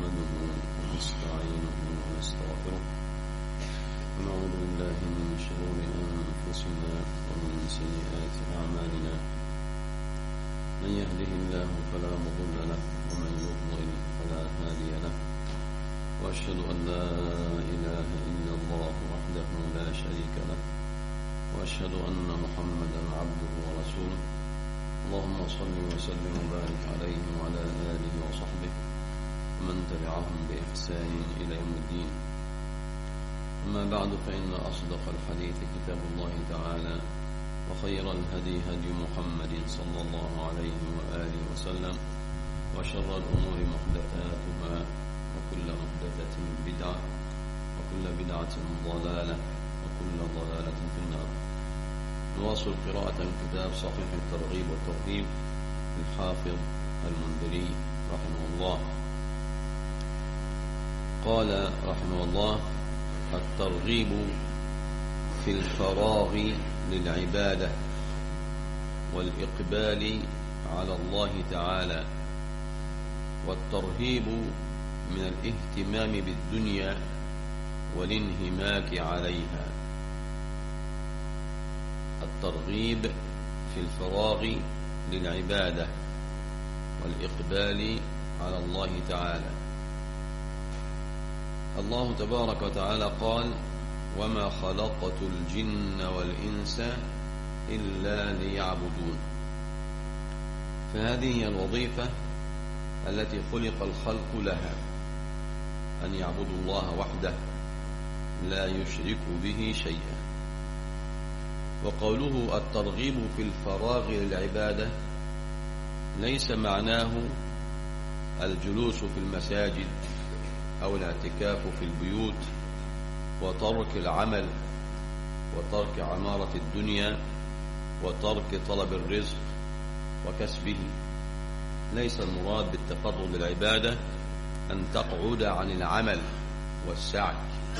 نحمده ونستعينه ونستغفره ونعوذ بالله من شرور أنفسنا ومن سيئات أعمالنا من يهده الله فلا مضل له ومن يضلل فلا هادي له وأشهد أن لا إله إلا الله وحده لا شريك له وأشهد أن محمدا عبده ورسوله اللهم صل وسلم وبارك عليه وعلى آله وصحبه ومن تبعهم بإحسان إلى يوم الدين أما بعد فإن أصدق الحديث كتاب الله تعالى وخير الهدي هدي محمد صلى الله عليه وآله وسلم وشر الأمور محدثاتها وكل محدثة بدعة وكل بدعة ضلالة وكل ضلالة في النار نواصل قراءة كتاب صحيح الترغيب والترهيب للحافظ المنذري رحمه الله قال رحمه الله الترغيب في الفراغ للعبادة والإقبال على الله تعالى والترهيب من الاهتمام بالدنيا والانهماك عليها الترغيب في الفراغ للعبادة والإقبال على الله تعالى الله تبارك وتعالى قال وما خلقت الجن والإنس إلا ليعبدون فهذه هي الوظيفة التي خلق الخلق لها أن يعبدوا الله وحده لا يشركوا به شيئا وقوله الترغيب في الفراغ للعبادة ليس معناه الجلوس في المساجد أو الاعتكاف في البيوت وترك العمل وترك عمارة الدنيا وترك طلب الرزق وكسبه ليس المراد بالتفرغ للعبادة أن تقعد عن العمل والسعي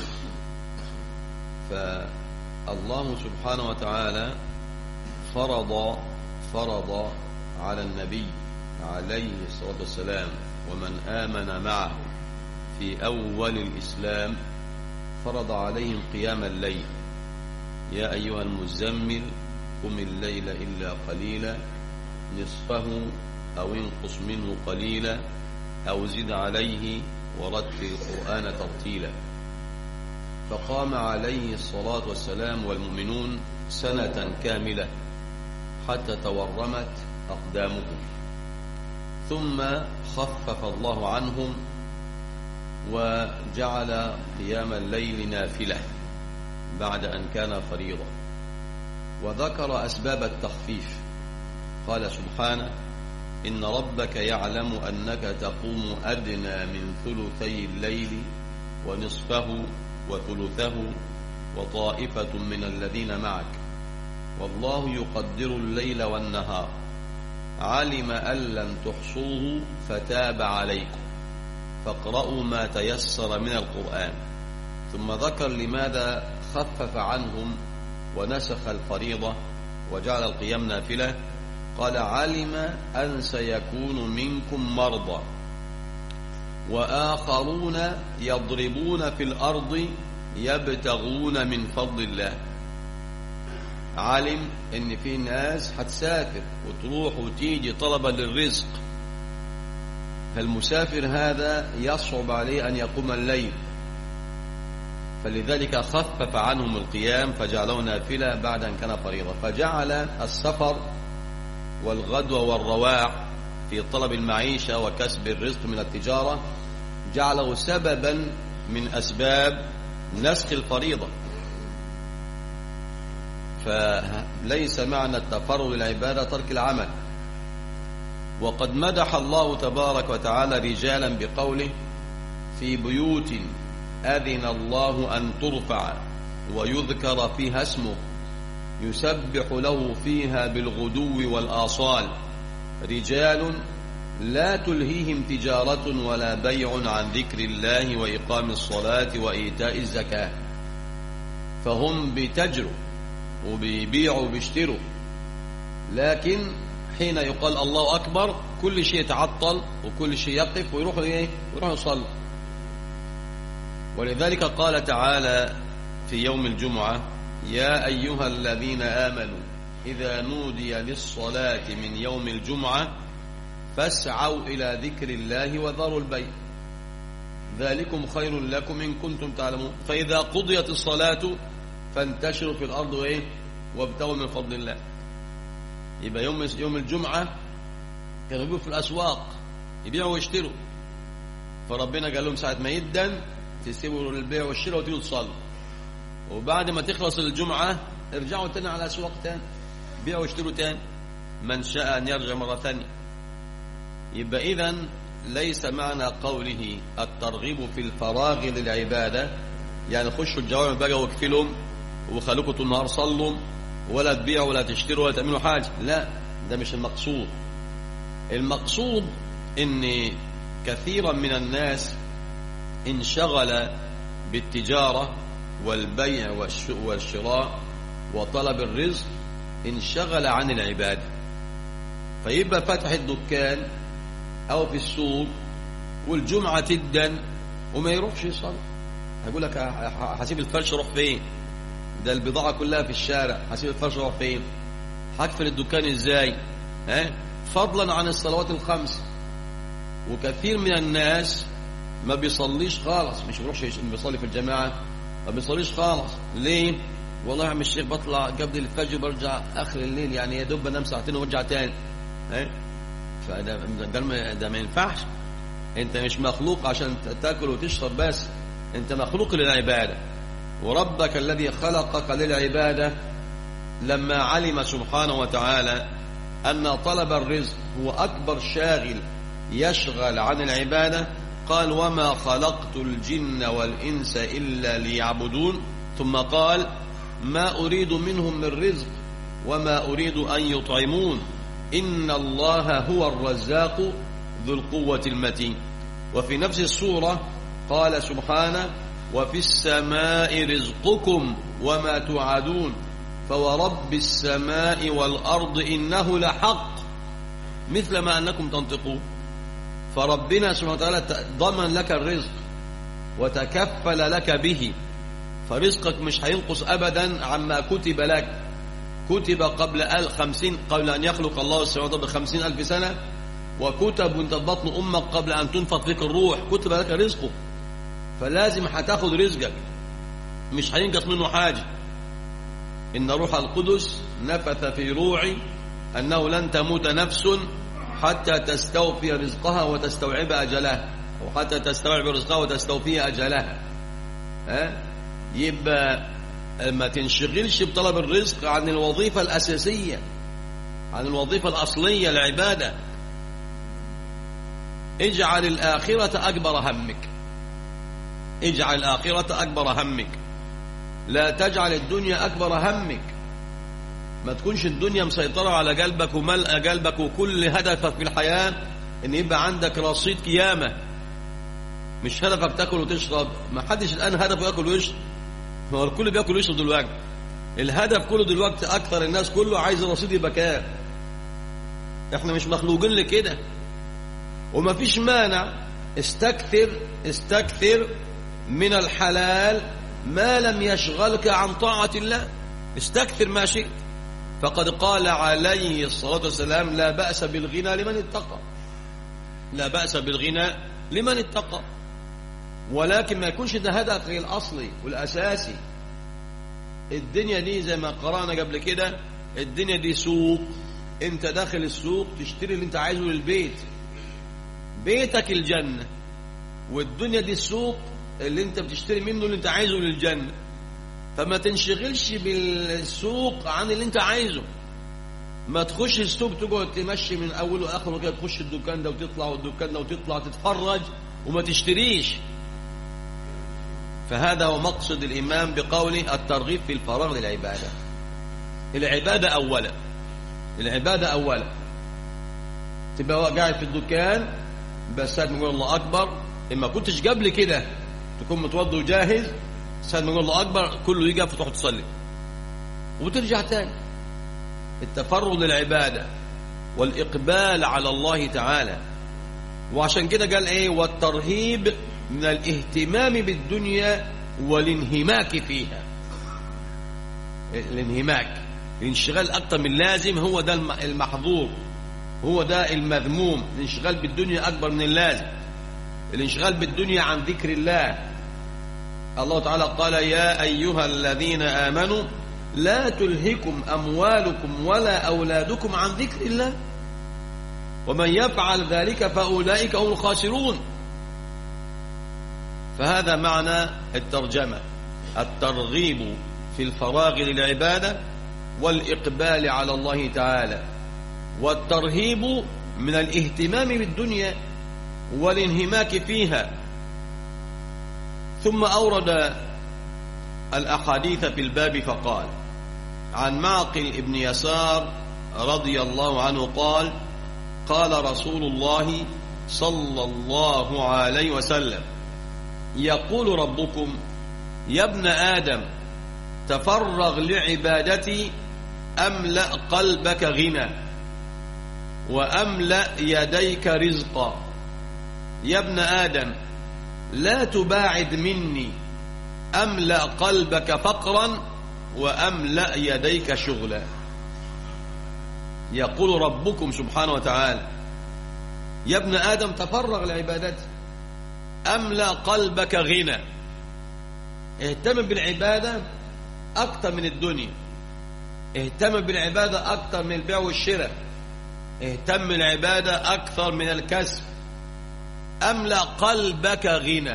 فالله سبحانه وتعالى فرض فرض على النبي عليه الصلاة والسلام ومن آمن معه في أول الإسلام فرض عليهم قيام الليل يا أيها المزمل قم الليل إلا قليلا نصفه أو انقص منه قليلا أو زد عليه ورتل القرآن ترتيلا فقام عليه الصلاة والسلام والمؤمنون سنة كاملة حتى تورمت أقدامهم ثم خفف الله عنهم وجعل قيام الليل نافلة بعد أن كان فريضة وذكر أسباب التخفيف قال سبحانه إن ربك يعلم أنك تقوم أدنى من ثلثي الليل ونصفه وثلثه وطائفة من الذين معك والله يقدر الليل والنهار علم أن لن تحصوه فتاب عليكم فاقرأوا ما تيسر من القرآن ثم ذكر لماذا خفف عنهم ونسخ الفريضة وجعل القيام نافلة قال علم أن سيكون منكم مرضى وآخرون يضربون في الأرض يبتغون من فضل الله علم ان في ناس هتسافر وتروح وتيجي طلبا للرزق فالمسافر هذا يصعب عليه أن يقوم الليل فلذلك خفف عنهم القيام فجعلوا نافلة بعد أن كان فريضة فجعل السفر والغدوة والرواع في طلب المعيشة وكسب الرزق من التجارة جعله سببا من أسباب نسخ الفريضة فليس معنى التفرغ للعبادة ترك العمل وقد مدح الله تبارك وتعالى رجالا بقوله في بيوت أذن الله أن ترفع ويذكر فيها اسمه يسبح له فيها بالغدو والآصال رجال لا تلهيهم تجارة ولا بيع عن ذكر الله وإقام الصلاة وإيتاء الزكاة فهم بتجروا وبيبيعوا وبيشتروا لكن حين يقال الله أكبر كل شيء يتعطل وكل شيء يقف ويروح إيه ويروح يصلي ولذلك قال تعالى في يوم الجمعة يا أيها الذين آمنوا إذا نودي للصلاة من يوم الجمعة فاسعوا إلى ذكر الله وذروا البيع ذلكم خير لكم إن كنتم تعلمون فإذا قضيت الصلاة فانتشروا في الأرض وإيه وابتغوا من فضل الله يبقى يوم يوم الجمعة كانوا يبيعوا في الأسواق يبيعوا ويشتروا فربنا قال لهم ساعة ما يدن تسيبوا البيع والشراء وتيجوا تصلوا وبعد ما تخلص الجمعة ارجعوا تاني على الأسواق تاني بيعوا واشتروا تاني من شاء أن يرجع مرة ثانية يبقى إذا ليس معنى قوله الترغيب في الفراغ للعبادة يعني خشوا الجوامع بقى واكفلهم وخلوكم طول النهار صلوا ولا تبيعوا ولا تشتروا ولا تعملوا حاجة لا ده مش المقصود المقصود ان كثيرا من الناس انشغل بالتجارة والبيع والشراء وطلب الرزق انشغل عن العبادة فيبقى فتح الدكان او في السوق والجمعة تدن وما يروحش يصلي هقول لك هسيب الفرش اروح فين ده البضاعة كلها في الشارع هسيب الفرش اروح فين هقفل الدكان ازاي ها فضلا عن الصلوات الخمس وكثير من الناس ما بيصليش خالص مش بيروحش بيصلي في الجماعة ما بيصليش خالص ليه والله يا عم الشيخ بطلع قبل الفجر برجع اخر الليل يعني يا دوب انام ساعتين وارجع تاني ها فده ده, ده ما ينفعش انت مش مخلوق عشان تاكل وتشرب بس انت مخلوق للعباده وربك الذي خلقك للعباده لما علم سبحانه وتعالى ان طلب الرزق هو اكبر شاغل يشغل عن العباده قال وما خلقت الجن والانس الا ليعبدون ثم قال ما اريد منهم من رزق وما اريد ان يطعمون إن الله هو الرزاق ذو القوة المتين وفي نفس السورة قال سبحانه وفي السماء رزقكم وما توعدون فورب السماء والأرض إنه لحق مثل ما أنكم تنطقون فربنا سبحانه وتعالى ضمن لك الرزق وتكفل لك به فرزقك مش هينقص أبدا عما كتب لك كتب قبل أل خمسين قبل أن يخلق الله السماوات بخمسين ألف سنة وكتب وانت في بطن أمك قبل أن تنفق فيك الروح كتب لك رزقه فلازم هتاخد رزقك مش هينقص منه حاجة إن روح القدس نفث في روعي أنه لن تموت نفس حتى تستوفي رزقها وتستوعب أجلها أو حتى تستوعب رزقها وتستوفي أجلها ها يبقى ما تنشغلش بطلب الرزق عن الوظيفة الأساسية عن الوظيفة الأصلية العبادة اجعل الآخرة أكبر همك اجعل الآخرة أكبر همك لا تجعل الدنيا أكبر همك ما تكونش الدنيا مسيطرة على قلبك وملأ قلبك وكل هدفك في الحياة ان يبقى عندك رصيد قيامة مش هدفك تاكل وتشرب ما حدش الآن هدفه ياكل ويشرب هو الكل بياكل ويشرب دلوقتي الهدف كله دلوقتي اكثر الناس كله عايز الرصيد يبقى كام احنا مش مخلوقين لكده وما فيش مانع استكثر استكثر من الحلال ما لم يشغلك عن طاعة الله استكثر ما شئت فقد قال عليه الصلاة والسلام لا بأس بالغنى لمن اتقى لا بأس بالغنى لمن اتقى ولكن ما يكونش ده هدفك الأصلي والأساسي الدنيا دي زي ما قرأنا قبل كده الدنيا دي سوق انت داخل السوق تشتري اللي انت عايزه للبيت بيتك الجنة والدنيا دي السوق اللي انت بتشتري منه اللي انت عايزه للجنة فما تنشغلش بالسوق عن اللي انت عايزه ما تخش السوق تقعد تمشي من اوله لاخره كده تخش الدكان ده وتطلع والدكان ده وتطلع تتفرج وما تشتريش فهذا هو مقصد الإمام بقوله الترغيب في الفراغ للعبادة العبادة أولا العبادة أولا تبقى قاعد في الدكان بس ساعة ما يقول الله أكبر إما كنتش قبل كده تكون متوضي وجاهز ساعة ما يقول الله أكبر كله يقف وتروح تصلي وترجع تاني التفرغ للعبادة والإقبال على الله تعالى وعشان كده قال ايه والترهيب من الاهتمام بالدنيا والانهماك فيها الانهماك الانشغال اكتر من اللازم هو ده المحظور هو ده المذموم الانشغال بالدنيا اكبر من اللازم الانشغال بالدنيا عن ذكر الله الله تعالى قال يا ايها الذين امنوا لا تلهكم اموالكم ولا اولادكم عن ذكر الله ومن يفعل ذلك فاولئك هم الخاسرون فهذا معنى الترجمه الترغيب في الفراغ للعباده والاقبال على الله تعالى والترهيب من الاهتمام بالدنيا والانهماك فيها ثم أورد الأحاديث في الباب فقال عن معقل ابن يسار رضي الله عنه قال قال رسول الله صلى الله عليه وسلم يقول ربكم يا ابن آدم تفرغ لعبادتي أملأ قلبك غنى وأملأ يديك رزقا يا ابن آدم لا تباعد مني أملأ قلبك فقرا وأملأ يديك شغلا يقول ربكم سبحانه وتعالى يا ابن آدم تفرغ لعبادتي أملأ قلبك غنى اهتم بالعبادة أكثر من الدنيا اهتم بالعبادة أكثر من البيع والشراء اهتم العبادة أكثر من الكسب أملأ قلبك غنى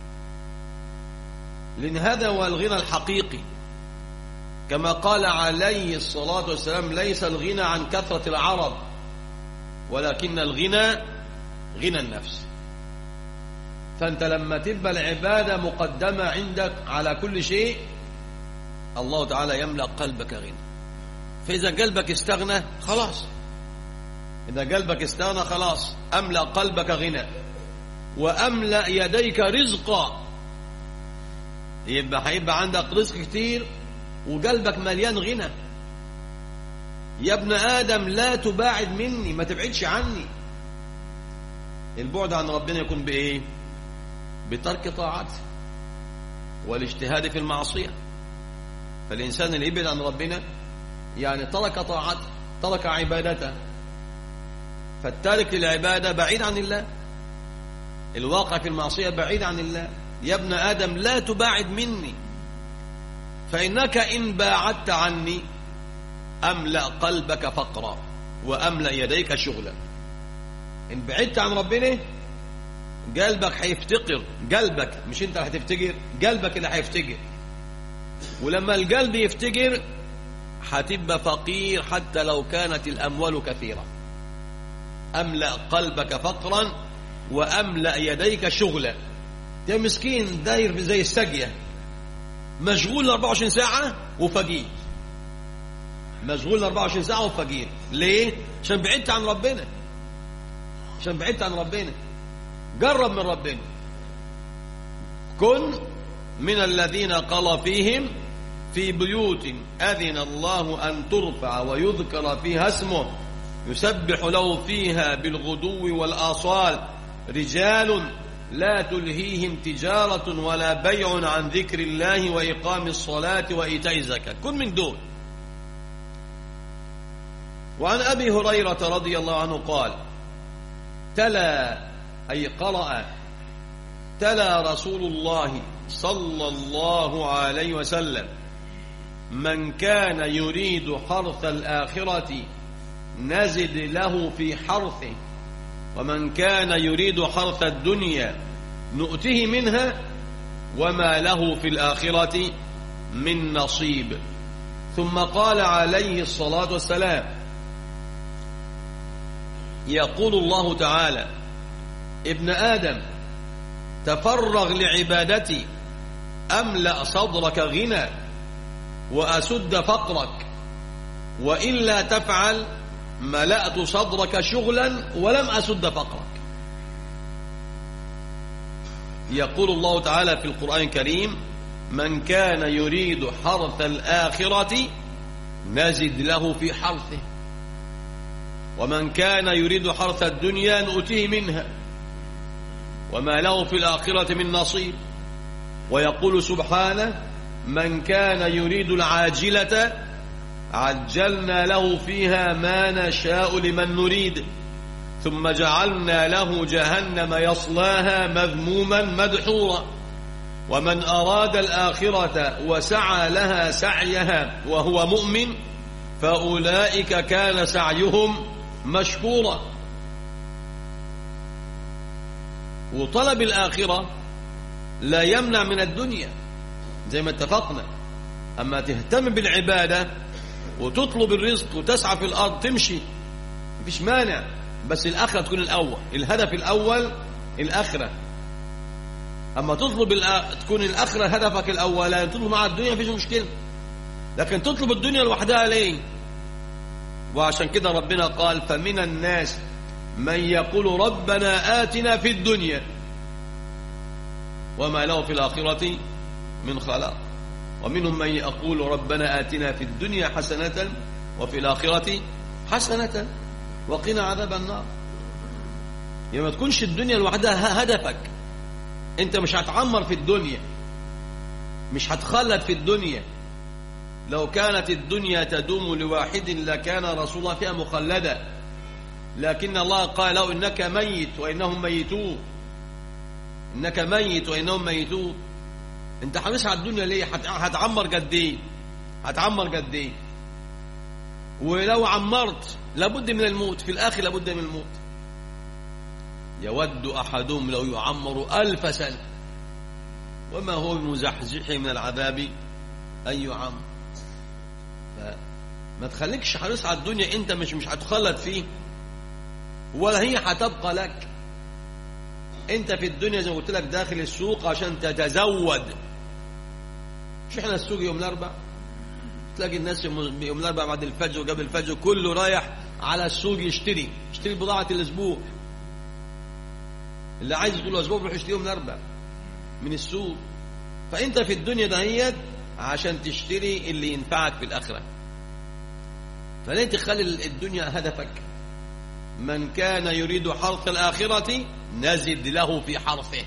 لأن هذا هو الغنى الحقيقي كما قال عليه الصلاة والسلام ليس الغنى عن كثرة العرض ولكن الغنى غنى النفس فأنت لما تبقى العبادة مقدمة عندك على كل شيء الله تعالى يملأ قلبك غنى فإذا قلبك استغنى خلاص إذا قلبك استغنى خلاص أملأ قلبك غنى وأملأ يديك رزقا يبقى هيبقى عندك رزق كتير وقلبك مليان غنى يا ابن آدم لا تباعد مني ما تبعدش عني البعد عن ربنا يكون بإيه بترك طاعته والاجتهاد في المعصية فالإنسان اللي يبعد عن ربنا يعني ترك طاعته ترك عبادته فالتارك للعبادة بعيد عن الله الواقع في المعصية بعيد عن الله يا ابن آدم لا تباعد مني فإنك إن باعدت عني أملأ قلبك فقرا وأملأ يديك شغلا إن بعدت عن ربنا قلبك هيفتقر قلبك مش انت اللي هتفتقر قلبك اللي هيفتقر ولما القلب يفتقر هتبقى فقير حتى لو كانت الأموال كثيرة أملأ قلبك فقرا وأملأ يديك شغلا يا مسكين داير زي السقية مشغول 24 ساعة وفقير مشغول 24 ساعة وفقير ليه؟ عشان بعدت عن ربنا عشان بعدت عن ربنا قرب من ربنا كن من الذين قال فيهم في بيوت أذن الله أن ترفع ويذكر فيها اسمه يسبح له فيها بالغدو والآصال رجال لا تلهيهم تجارة ولا بيع عن ذكر الله وإقام الصلاة وإيتاء الزكاة كن من دول وعن أبي هريرة رضي الله عنه قال تلا أي قرأ تلا رسول الله صلى الله عليه وسلم من كان يريد حرث الآخرة نزد له في حرثه ومن كان يريد حرث الدنيا نؤته منها وما له في الآخرة من نصيب ثم قال عليه الصلاة والسلام يقول الله تعالى ابن آدم تفرغ لعبادتي أملأ صدرك غنى وأسد فقرك وإلا تفعل ملأت صدرك شغلا ولم أسد فقرك يقول الله تعالى في القرآن الكريم من كان يريد حرث الآخرة نزد له في حرثه ومن كان يريد حرث الدنيا نؤتيه منها وما له في الآخرة من نصيب ويقول سبحانه من كان يريد العاجلة عجلنا له فيها ما نشاء لمن نريد ثم جعلنا له جهنم يصلاها مذموما مدحورا ومن أراد الآخرة وسعى لها سعيها وهو مؤمن فأولئك كان سعيهم مشكورا وطلب الآخرة لا يمنع من الدنيا زي ما اتفقنا أما تهتم بالعبادة وتطلب الرزق وتسعى في الأرض تمشي مفيش مانع بس الآخرة تكون الأول الهدف الأول الآخرة أما تطلب الأ... تكون الآخرة هدفك الأول لا تطلب مع الدنيا مفيش مشكلة لكن تطلب الدنيا لوحدها ليه وعشان كده ربنا قال فمن الناس من يقول ربنا آتنا في الدنيا وما له في الآخرة من خلاق ومنهم من يقول ربنا آتنا في الدنيا حسنة وفي الآخرة حسنة وقنا عذاب النار يعني ما تكونش الدنيا لوحدها هدفك انت مش هتعمر في الدنيا مش هتخلد في الدنيا لو كانت الدنيا تدوم لواحد لكان رسول الله فيها مخلدا لكن الله قال له إنك ميت وإنهم ميتون إنك ميت وإنهم ميتون أنت حريص على الدنيا ليه هتعمر قد إيه هتعمر قد إيه ولو عمرت لابد من الموت في الآخر لابد من الموت يود أحدهم لو يعمر ألف سنة وما هو بمزحزحه من العذاب أن يعمر ما تخليكش حريص على الدنيا انت مش مش هتخلد فيه ولا هي هتبقى لك انت في الدنيا زي ما قلت لك داخل السوق عشان تتزود مش احنا السوق يوم الاربع تلاقي الناس يوم الاربع بعد الفجر وقبل الفجر كله رايح على السوق يشتري يشتري بضاعة الاسبوع اللي عايز طول الاسبوع بيروح يشتري يوم الاربع من السوق فانت في الدنيا دهيت عشان تشتري اللي ينفعك في الاخره فليه تخلي الدنيا هدفك من كان يريد حرث الآخرة نزد له في حرثه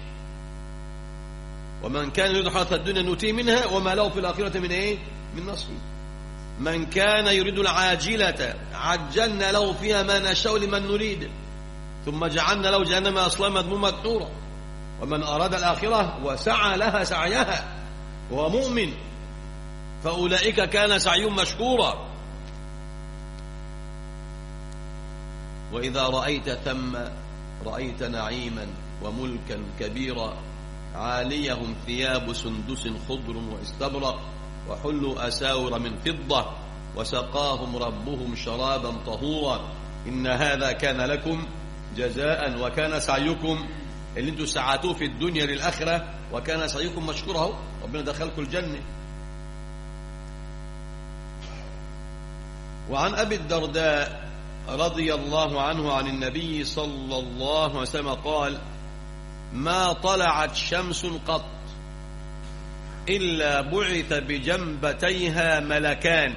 ومن كان يريد حرث الدنيا نتي منها وما له في الآخرة من إيه من نصيب من كان يريد العاجلة عجلنا له فيها ما نشاء لمن نريد ثم جعلنا له جهنم أصلا مذمومة مدحورا ومن أراد الآخرة وسعى لها سعيها وهو مؤمن فأولئك كان سعيهم مشكورا وإذا رأيت ثم رأيت نعيما وملكا كبيرا عاليهم ثياب سندس خضر واستبرق وحلوا أساور من فضة وسقاهم ربهم شرابا طهورا إن هذا كان لكم جزاء وكان سعيكم اللي انتم سعاتوه في الدنيا للآخرة وكان سعيكم مشكورا ربنا دخلكم الجنة وعن أبي الدرداء رضي الله عنه عن النبي صلى الله عليه وسلم قال ما طلعت شمس قط إلا بعث بجنبتيها ملكان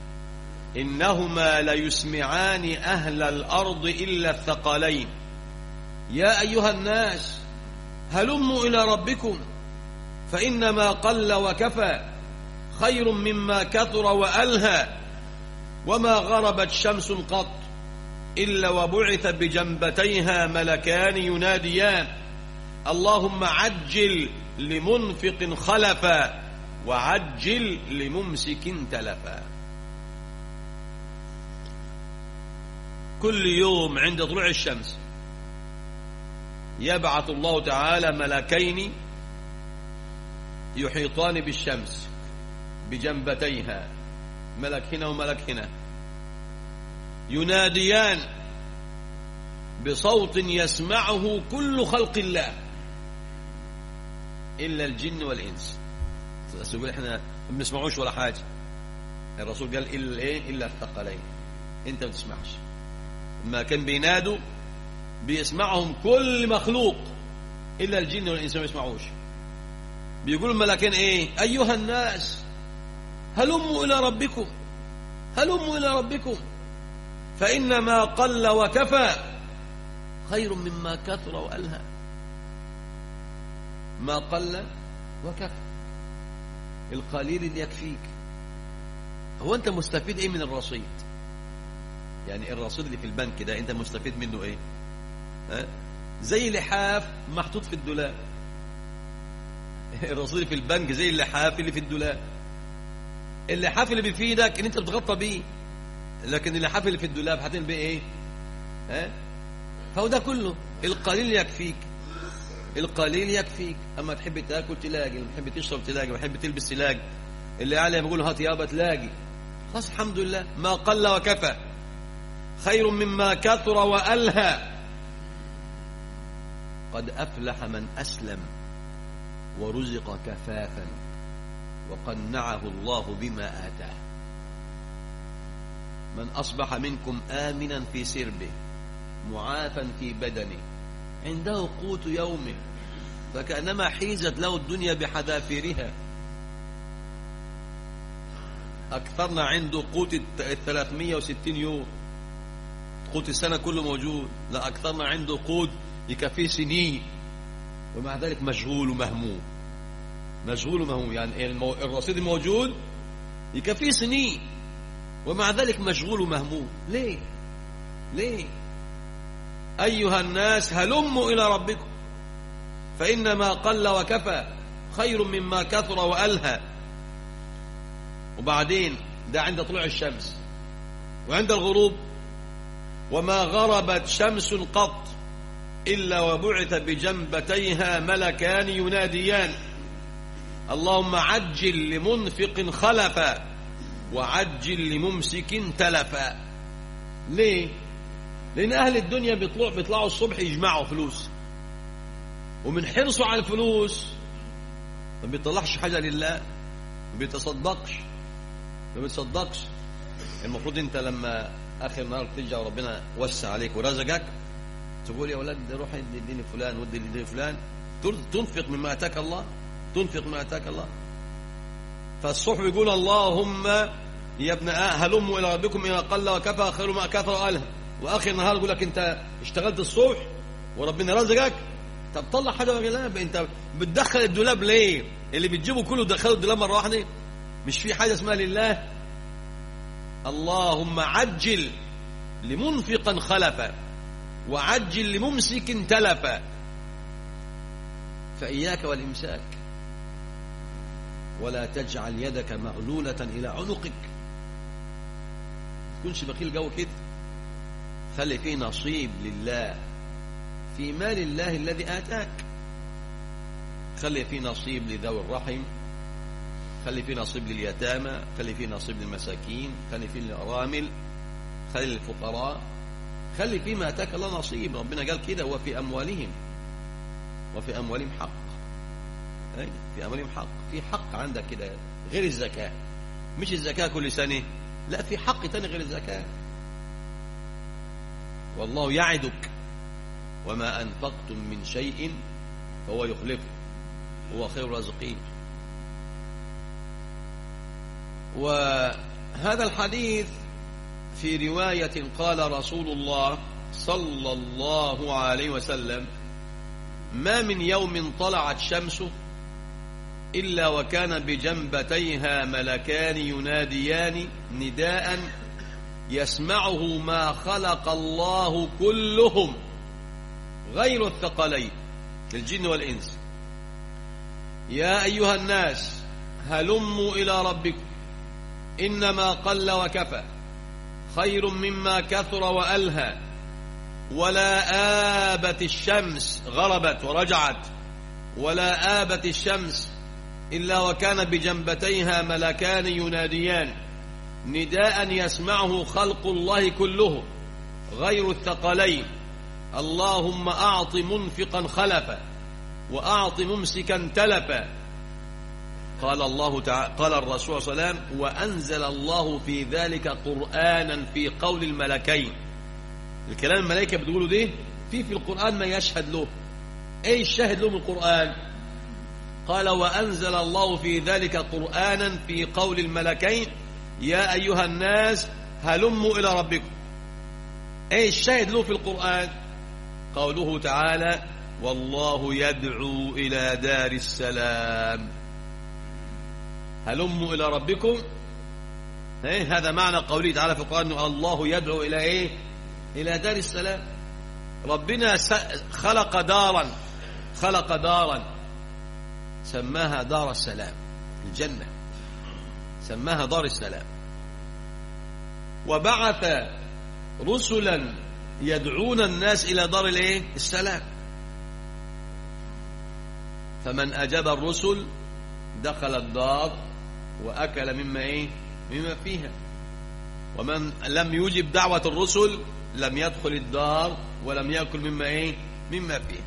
إنهما ليسمعان أهل الأرض إلا الثقلين يا أيها الناس هلموا إلى ربكم فإنما قل وكفى خير مما كثر وألهى وما غربت شمس قط إلا وبعث بجنبتيها ملكان يناديان اللهم عجل لمنفق خلفا وعجل لممسك تلفا كل يوم عند طلوع الشمس يبعث الله تعالى ملكين يحيطان بالشمس بجنبتيها ملك هنا وملك هنا يناديان بصوت يسمعه كل خلق الله إلا الجن والإنس الرسول احنا ما بنسمعوش ولا حاجة الرسول قال إلا إيه إلا الثقلين أنت ما تسمعش ما كان بينادوا بيسمعهم كل مخلوق إلا الجن والإنس ما يسمعوش بيقولوا الملكين إيه أيها الناس هلموا إلى ربكم هلموا إلى ربكم فإنما قل وكفى خير مما كثر وألهى ما قل وكفى القليل يكفيك هو أنت مستفيد إيه من الرصيد يعني الرصيد اللي في البنك ده أنت مستفيد منه إيه ها؟ زي لحاف محطوط في الدولاب الرصيد في البنك زي اللحاف اللي في الدولاب اللحاف اللي بيفيدك ان انت بتغطى بيه لكن اللحاف اللي في الدولاب هتعمل بيه ايه ها فهو ده كله القليل يكفيك القليل يكفيك اما تحب تاكل تلاقي تحب تشرب تلاقي تحب تلبس تلاقي اللي عليه بيقول هات يابا تلاقي خلاص الحمد لله ما قل وكفى خير مما كثر والهى قد افلح من اسلم ورزق كفافا وقنعه الله بما آتاه من أصبح منكم آمنا في سربه معافا في بدنه عنده قوت يومه فكأنما حيزت له الدنيا بحذافيرها أكثرنا عنده قوت ال 360 يوم قوت السنة كله موجود لا أكثرنا عنده قوت يكفيه سنين ومع ذلك مشغول ومهموم مشغول ومهموم يعني المو... الرصيد الموجود يكفيه سنين ومع ذلك مشغول ومهموم ليه ليه أيها الناس هلموا إلى ربكم فإنما قل وكفى خير مما كثر وألهى وبعدين ده عند طلوع الشمس وعند الغروب وما غربت شمس قط إلا وبعث بجنبتيها ملكان يناديان اللهم عجل لمنفق خلفا وعجل لممسك تلفا ليه لان اهل الدنيا بيطلعوا بيطلعوا الصبح يجمعوا فلوس ومن حرصه على الفلوس ما بيطلعش حاجه لله ما بيتصدقش ما بيتصدقش المفروض انت لما اخر النهار ترجع وربنا وسع عليك ورزقك تقول يا ولد روح اديني فلان ودي اديني فلان تنفق مما اتاك الله تنفق ما اتاك الله فالصبح يقول اللهم يا ابن هلموا الى ربكم ان قل وكفى خير ما كثر والها واخر النهار يقول لك انت اشتغلت الصبح وربنا رزقك طب طلع حاجه ولا لا انت بتدخل الدولاب ليه اللي بتجيبه كله دخله الدولاب مره واحده مش في حاجه اسمها لله اللهم عجل لمنفقا خلفا وعجل لممسك تلفا فإياك والإمساك ولا تجعل يدك مغلولة إلى عنقك تكونش بخيل جو كده خلي فيه نصيب لله في مال الله الذي آتاك خلي فيه نصيب لذوي الرحم خلي فيه نصيب لليتامى خلي فيه نصيب للمساكين خلي فيه للأرامل خلي للفقراء خلي فيه ما أتاك الله نصيب ربنا قال كده وفي أموالهم وفي أموالهم حق أي في أموالهم حق في حق عندك كده غير الزكاة مش الزكاة كل سنة لا في حق تاني غير الزكاة والله يعدك وما أنفقتم من شيء فهو يخلفه هو خير الرازقين وهذا الحديث في رواية قال رسول الله صلى الله عليه وسلم ما من يوم طلعت شمسه إلا وكان بجنبتيها ملكان يناديان نداء يسمعه ما خلق الله كلهم غير الثقلين الجن والإنس يا أيها الناس هلموا إلى ربكم إنما قل وكفى خير مما كثر وألهى ولا آبت الشمس غربت ورجعت ولا آبت الشمس إلا وكان بجنبتيها ملكان يناديان نداء يسمعه خلق الله كله غير الثقلين اللهم أعط منفقا خلفا وأعط ممسكا تلفا قال الله تعالى قال الرسول صلى الله عليه وسلم وأنزل الله في ذلك قرآنا في قول الملكين الكلام الملائكة بتقولوا ده في في القرآن ما يشهد له ايه الشاهد له من القرآن قال وأنزل الله في ذلك قرآنا في قول الملكين يا أيها الناس هلموا إلى ربكم ايه الشاهد له في القرآن قوله تعالى والله يدعو إلى دار السلام هلموا إلى ربكم ايه هذا معنى قوله تعالى في القرآن الله يدعو إلى ايه إلى دار السلام ربنا خلق دارا خلق دارا سماها دار السلام الجنة سماها دار السلام وبعث رسلا يدعون الناس إلى دار الايه السلام فمن أجاب الرسل دخل الدار وأكل مما إيه مما فيها ومن لم يجب دعوة الرسل لم يدخل الدار ولم يأكل مما إيه مما فيها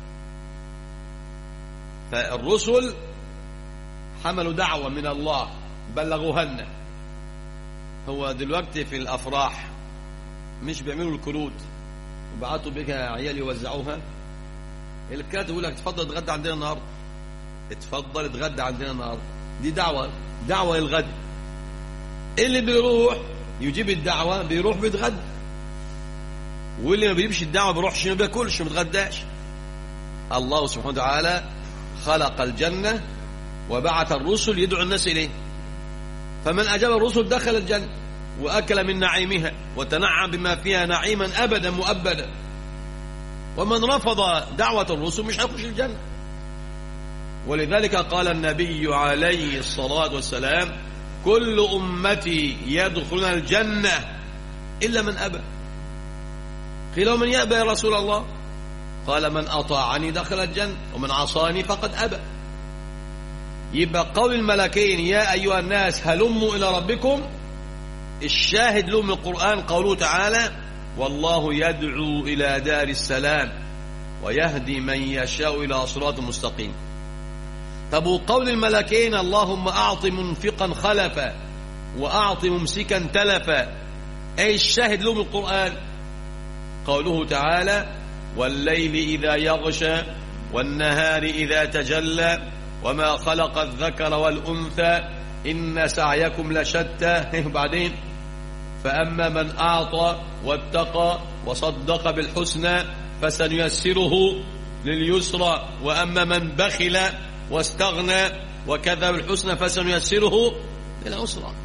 فالرسل حملوا دعوة من الله بلغوها لنا هو دلوقتي في الأفراح مش بيعملوا الكروت وبعتوا بها عيال يوزعوها الكاتب يقول لك اتفضل اتغدى عندنا النهارده اتفضل اتغدى عندنا النهارده دي دعوة دعوة للغد اللي بيروح يجيب الدعوة بيروح بيتغدى واللي ما بيجيبش الدعوة بيروحش ما بياكلش ما بيتغداش الله سبحانه وتعالى خلق الجنة وبعث الرسل يدعو الناس إليه فمن أجاب الرسل دخل الجنة وأكل من نعيمها وتنعم بما فيها نعيما أبدا مؤبدا ومن رفض دعوة الرسل مش هيخش الجنة ولذلك قال النبي عليه الصلاة والسلام كل أمتي يدخلون الجنة إلا من أبى قيل ومن يأبى يا رسول الله قال من أطاعني دخل الجنة ومن عصاني فقد أبى يبقى قول الملكين يا أيها الناس هلموا إلى ربكم الشاهد له من القرآن قوله تعالى والله يدعو إلى دار السلام ويهدي من يشاء إلى صراط مستقيم طب وقول الملكين اللهم أعط منفقا خلفا وأعط ممسكا تلفا أي الشاهد له من القرآن قوله تعالى والليل إذا يغشى والنهار إذا تجلى وما خلق الذكر والأنثى إن سعيكم لشتى بعدين فأما من أعطى واتقى وصدق بالحسنى فسنيسره لليسرى وأما من بخل واستغنى وكذب بالحسنى فسنيسره للعسرى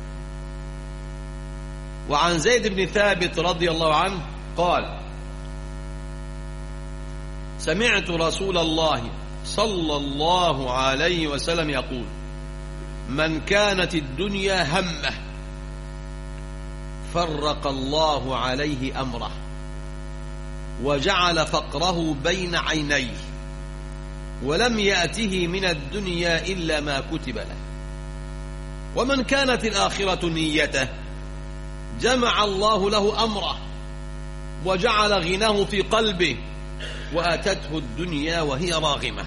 وعن زيد بن ثابت رضي الله عنه قال سمعت رسول الله صلى الله عليه وسلم يقول من كانت الدنيا همه فرق الله عليه أمره وجعل فقره بين عينيه ولم يأته من الدنيا إلا ما كتب له ومن كانت الآخرة نيته جمع الله له أمره وجعل غناه في قلبه وأتته الدنيا وهي راغمة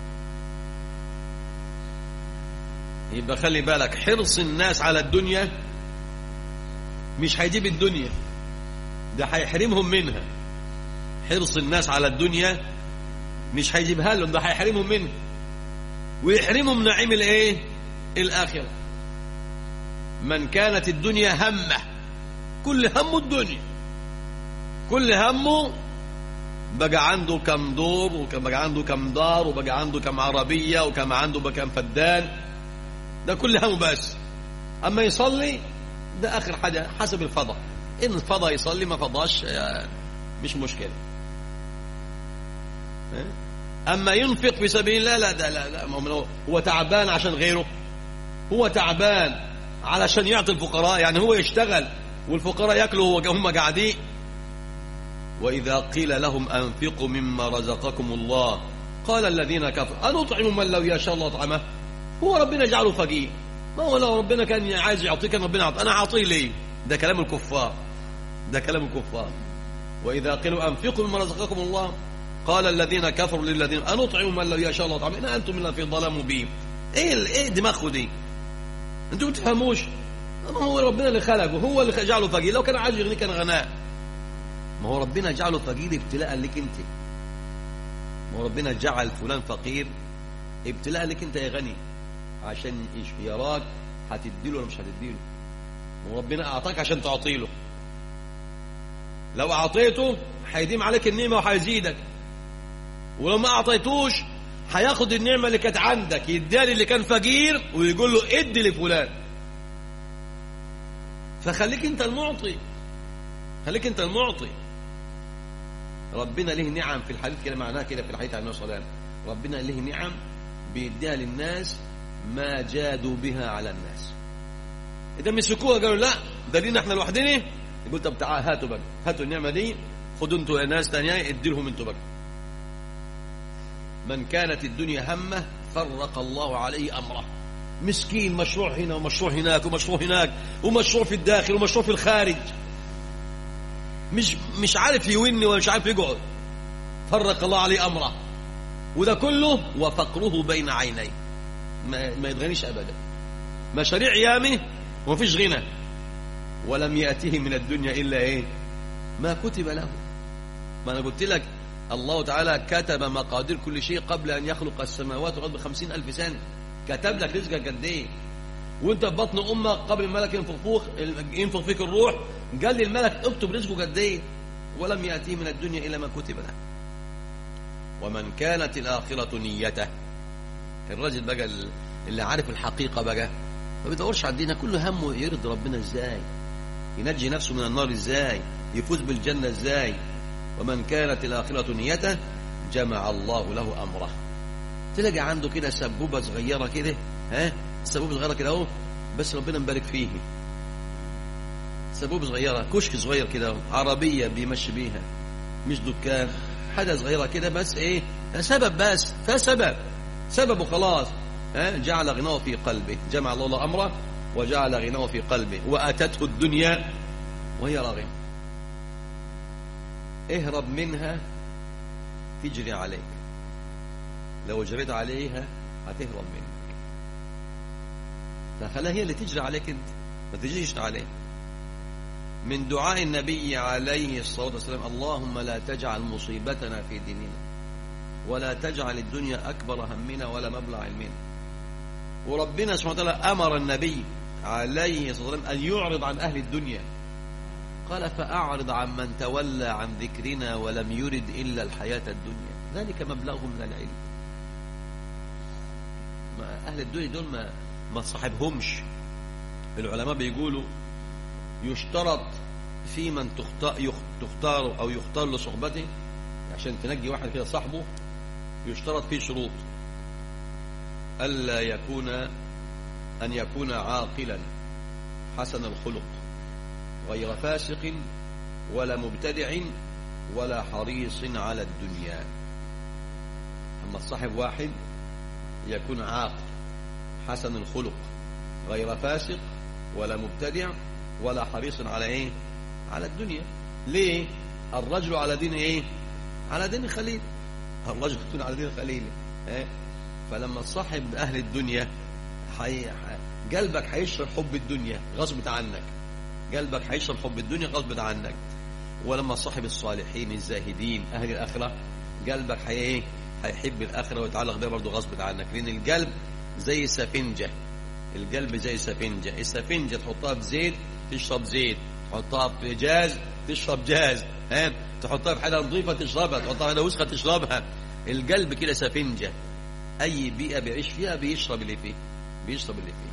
يبقى خلي بالك حرص الناس على الدنيا مش هيجيب الدنيا ده هيحرمهم منها حرص الناس على الدنيا مش هيجيبها لهم ده هيحرمهم منها ويحرمهم نعيم الايه الاخره من كانت الدنيا همه كل همه الدنيا كل همه بقى عنده كم دور وبقى عنده كم دار وبقى عنده كم عربية وكم عنده كم فدان ده كل همه بس أما يصلي ده آخر حاجة حسب الفضاء إن الفضاء يصلي ما فضاش مش مشكلة أما ينفق في سبيل الله لا لا لا, لا هو تعبان عشان غيره هو تعبان علشان يعطي الفقراء يعني هو يشتغل والفقراء ياكلوا وهم قاعدين وإذا قيل لهم أنفقوا مما رزقكم الله قال الذين كفروا أنطعم من لو يشاء الله طعمه هو ربنا جعله فقير ما هو لو ربنا كان عايز يعطيك كان ربنا يعطي أنا أعطيه ليه ده كلام الكفار ده كلام الكفار وإذا قيلوا أنفقوا مما رزقكم الله قال الذين كفروا للذين أنطعم من لو يشاء الله طعمه إن أنتم إلا في ضلال مبين إيه إيه دماغه دي أنتم ما تفهموش ما هو ربنا اللي خلقه هو اللي جعله فقير لو كان عايز يغنيه كان غناه ما هو ربنا جعله فقير ابتلاء لك انت ما هو ربنا جعل فلان فقير ابتلاء لك انت يا غني عشان يراك هتديله ولا مش هتديله ما هو ربنا اعطاك عشان تعطي له لو أعطيته هيديم عليك النعمة وهيزيدك ولو ما أعطيتوش هياخد النعمة اللي كانت عندك يديها اللي كان فقير ويقول له ادي لفلان فخليك انت المعطي خليك انت المعطي ربنا له نعم في الحديث كده معناها كده في الحديث عن النبي صلى الله عليه وسلم ربنا له نعم بيديها للناس ما جادوا بها على الناس اذا مسكوها قالوا لا ده لينا احنا لوحدنا يقول طب تعال هاتوا بقى هاتوا النعمه دي خدوا انتوا ناس ثانيه ادي لهم انتوا بقى من كانت الدنيا همه فرق الله عليه امره مسكين مشروع هنا ومشروع هناك ومشروع هناك ومشروع في الداخل ومشروع في الخارج مش مش عارف يوني ولا مش عارف يقعد فرق الله عليه امره وده كله وفقره بين عينيه ما, ما يتغنيش ابدا مشاريع يامه ومفيش غنى ولم ياته من الدنيا الا ايه ما كتب له ما انا قلت لك الله تعالى كتب مقادير كل شيء قبل ان يخلق السماوات والارض بخمسين الف سنه كتب لك رزقك قد ايه وانت في بطن امك قبل الملك ينفخ فوق ينفخ فيك الروح قال لي الملك اكتب رزقه قد ايه ولم ياتيه من الدنيا الا ما كتب له ومن كانت الاخره نيته الراجل بقى اللي عارف الحقيقه بقى ما بيدورش على الدنيا كله همه يرضي ربنا ازاي ينجي نفسه من النار ازاي يفوز بالجنه ازاي ومن كانت الاخره نيته جمع الله له امره تلاقي عنده كده سبوبه صغيره كده ها سبوبه صغيره كده اهو بس ربنا مبارك فيه سبوبه صغيره كشك صغير كده عربيه بيمشي بيها مش دكان حاجه صغيره كده بس ايه سبب بس فسبب سبب وخلاص ها جعل غناه في قلبه جمع الله له امره وجعل غناه في قلبه واتته الدنيا وهي راغمه اهرب منها تجري عليك لو جريت عليها هتهرب منك فخلها هي اللي تجري عليك انت ما تجريش عليه من دعاء النبي عليه الصلاة والسلام اللهم لا تجعل مصيبتنا في ديننا ولا تجعل الدنيا أكبر همنا ولا مبلغ علمنا وربنا سبحانه وتعالى أمر النبي عليه الصلاة والسلام أن يعرض عن أهل الدنيا قال فأعرض عن من تولى عن ذكرنا ولم يرد إلا الحياة الدنيا ذلك مبلغه من العلم ما أهل الدنيا دول ما ما تصاحبهمش العلماء بيقولوا يشترط في من تختار, تختار أو يختار لصحبته عشان تنجي واحد كده صاحبه يشترط فيه شروط ألا يكون أن يكون عاقلا حسن الخلق غير فاسق ولا مبتدع ولا حريص على الدنيا أما الصاحب واحد يكون عاقل حسن الخلق غير فاسق ولا مبتدع ولا حريص على ايه على الدنيا ليه الرجل على دين ايه على دين خليل الرجل يكون على دين خليل إيه؟ فلما تصاحب اهل الدنيا حي... قلبك هيشرب حب الدنيا غصب عنك قلبك هيشرب حب الدنيا غصب عنك ولما صاحب الصالحين الزاهدين اهل الاخره قلبك هي ايه هيحب الاخره ويتعلق بها برضه غصب عنك لان القلب زي سفنجه القلب زي سفنجه السفنجه تحطها في زيت تشرب زيت تحطها في جاز تشرب جاز ها تحطها في حاجه نظيفه تشربها تحطها في حاجه وسخه تشربها القلب كده سفنجه اي بيئه بيعيش فيها بيشرب اللي فيه بيشرب اللي فيه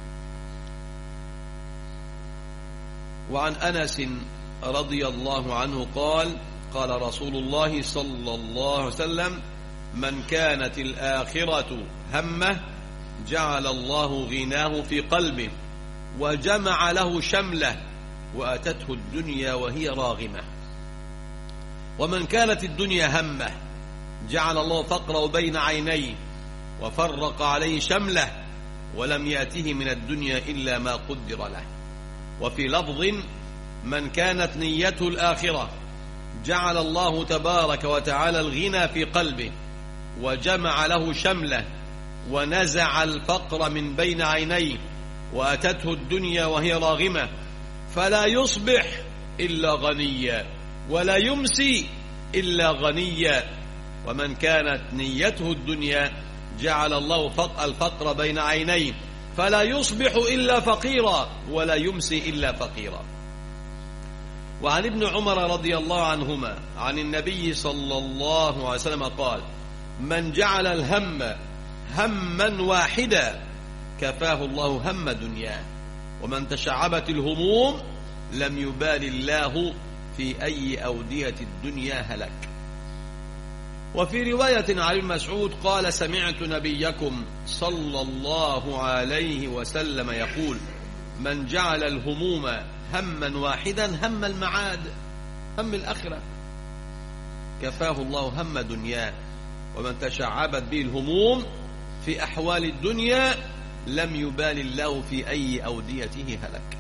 وعن انس رضي الله عنه قال قال رسول الله صلى الله عليه وسلم من كانت الاخره همه جعل الله غناه في قلبه وجمع له شمله واتته الدنيا وهي راغمه ومن كانت الدنيا همه جعل الله فقره بين عينيه وفرق عليه شمله ولم ياته من الدنيا الا ما قدر له وفي لفظ من كانت نيته الاخره جعل الله تبارك وتعالى الغنى في قلبه وجمع له شمله ونزع الفقر من بين عينيه واتته الدنيا وهي راغمه فلا يصبح الا غنيا ولا يمسي الا غنيا ومن كانت نيته الدنيا جعل الله الفقر بين عينيه فلا يصبح الا فقيرا ولا يمسي الا فقيرا وعن ابن عمر رضي الله عنهما عن النبي صلى الله عليه وسلم قال من جعل الهم هما واحدا كفاه الله هم دنياه ومن تشعبت الهموم لم يبال الله في أي أودية الدنيا هلك وفي رواية عن ابن مسعود قال سمعت نبيكم صلى الله عليه وسلم يقول من جعل الهموم هما واحدا هم المعاد هم الآخرة كفاه الله هم دنياه ومن تشعبت به الهموم في أحوال الدنيا لم يبال الله في أي أوديته هلك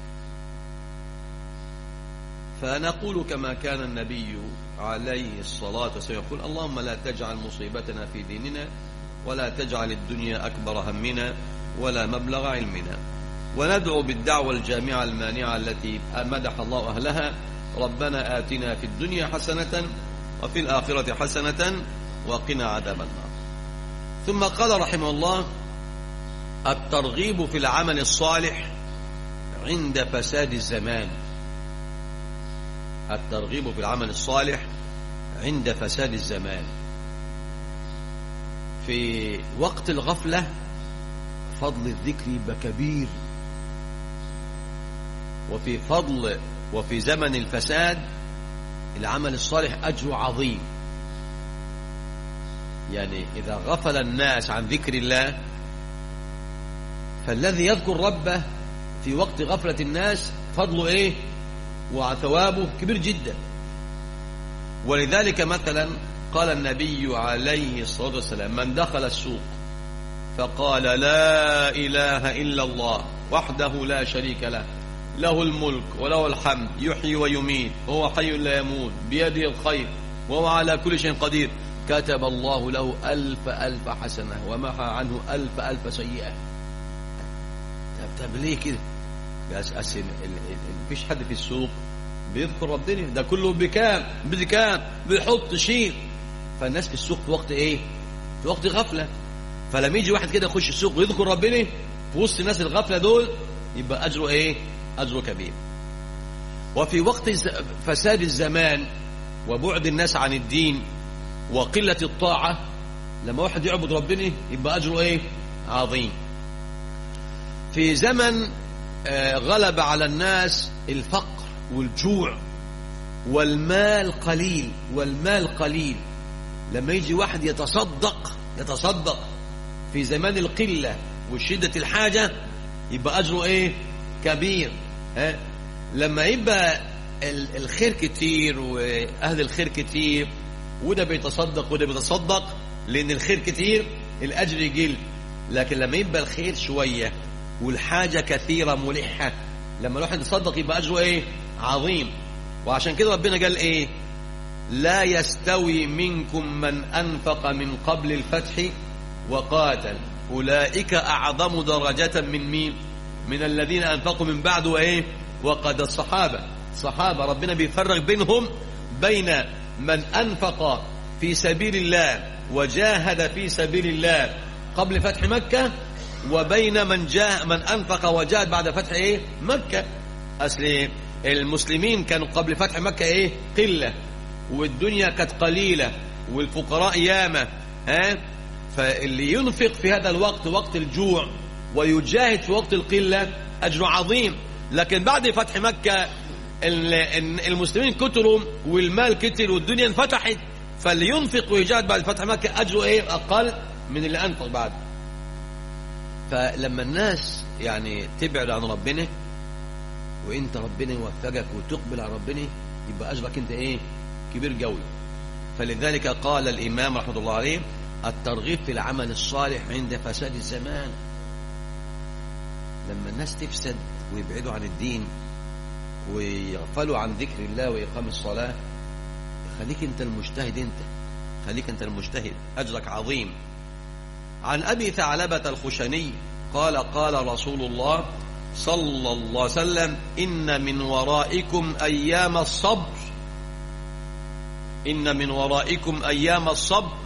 فنقول كما كان النبي عليه الصلاة والسلام يقول اللهم لا تجعل مصيبتنا في ديننا ولا تجعل الدنيا أكبر همنا ولا مبلغ علمنا وندعو بالدعوة الجامعة المانعة التي مدح الله أهلها ربنا آتنا في الدنيا حسنة وفي الآخرة حسنة وقنا عذاب النار ثم قال رحمه الله الترغيب في العمل الصالح عند فساد الزمان الترغيب في العمل الصالح عند فساد الزمان في وقت الغفلة فضل الذكر يبقى كبير وفي فضل وفي زمن الفساد العمل الصالح أجر عظيم يعني إذا غفل الناس عن ذكر الله فالذي يذكر ربه في وقت غفلة الناس فضله إيه وثوابه كبير جدا ولذلك مثلا قال النبي عليه الصلاة والسلام من دخل السوق فقال لا إله إلا الله وحده لا شريك له له الملك وله الحمد يحيي ويميت وهو حي لا يموت بيده الخير وهو على كل شيء قدير كتب الله له ألف ألف حسنة ومحى عنه ألف ألف سيئة طب طب ليه كده بس أسم مفيش حد في السوق بيذكر ربنا ده كله بكام بكام بيحط شيء فالناس في السوق في وقت ايه في وقت غفلة فلما يجي واحد كده يخش السوق ويذكر ربنا في وسط الناس الغفلة دول يبقى أجره ايه أجره كبير وفي وقت فساد الزمان وبعد الناس عن الدين وقلة الطاعة لما واحد يعبد ربنا يبقى أجره ايه عظيم في زمن غلب على الناس الفقر والجوع والمال قليل والمال قليل لما يجي واحد يتصدق يتصدق في زمان القلة وشدة الحاجة يبقى أجره إيه كبير ها لما يبقى الخير كتير وأهل الخير كتير وده بيتصدق وده بيتصدق لأن الخير كتير الأجر يقل لكن لما يبقى الخير شوية والحاجة كثيرة ملحة لما الواحد يتصدق يبقى أجره إيه عظيم وعشان كده ربنا قال إيه لا يستوي منكم من أنفق من قبل الفتح وقاتل أولئك أعظم درجة من مين من الذين أنفقوا من بعد وإيه وقد الصحابة صحابة ربنا بيفرق بينهم بين من أنفق في سبيل الله وجاهد في سبيل الله قبل فتح مكة وبين من جاء من أنفق وجاهد بعد فتح إيه مكة أصل المسلمين كانوا قبل فتح مكة إيه قلة والدنيا كانت قليلة والفقراء ياما ها فاللي ينفق في هذا الوقت وقت الجوع ويجاهد في وقت القلة أجر عظيم لكن بعد فتح مكة المسلمين كتروا والمال كتر والدنيا انفتحت فاللي ينفق ويجاهد بعد فتح مكة أجره إيه أقل من اللي أنفق بعد فلما الناس يعني تبعد عن ربنا وانت ربنا يوفقك وتقبل على ربنا يبقى اجرك انت ايه كبير قوي فلذلك قال الامام رحمه الله عليه الترغيب في العمل الصالح عند فساد الزمان لما الناس تفسد ويبعدوا عن الدين ويغفلوا عن ذكر الله واقام الصلاه خليك انت المجتهد انت خليك انت المجتهد اجرك عظيم عن أبي ثعلبة الخشني قال قال رسول الله صلى الله عليه وسلم إن من ورائكم أيام الصبر إن من ورائكم أيام الصبر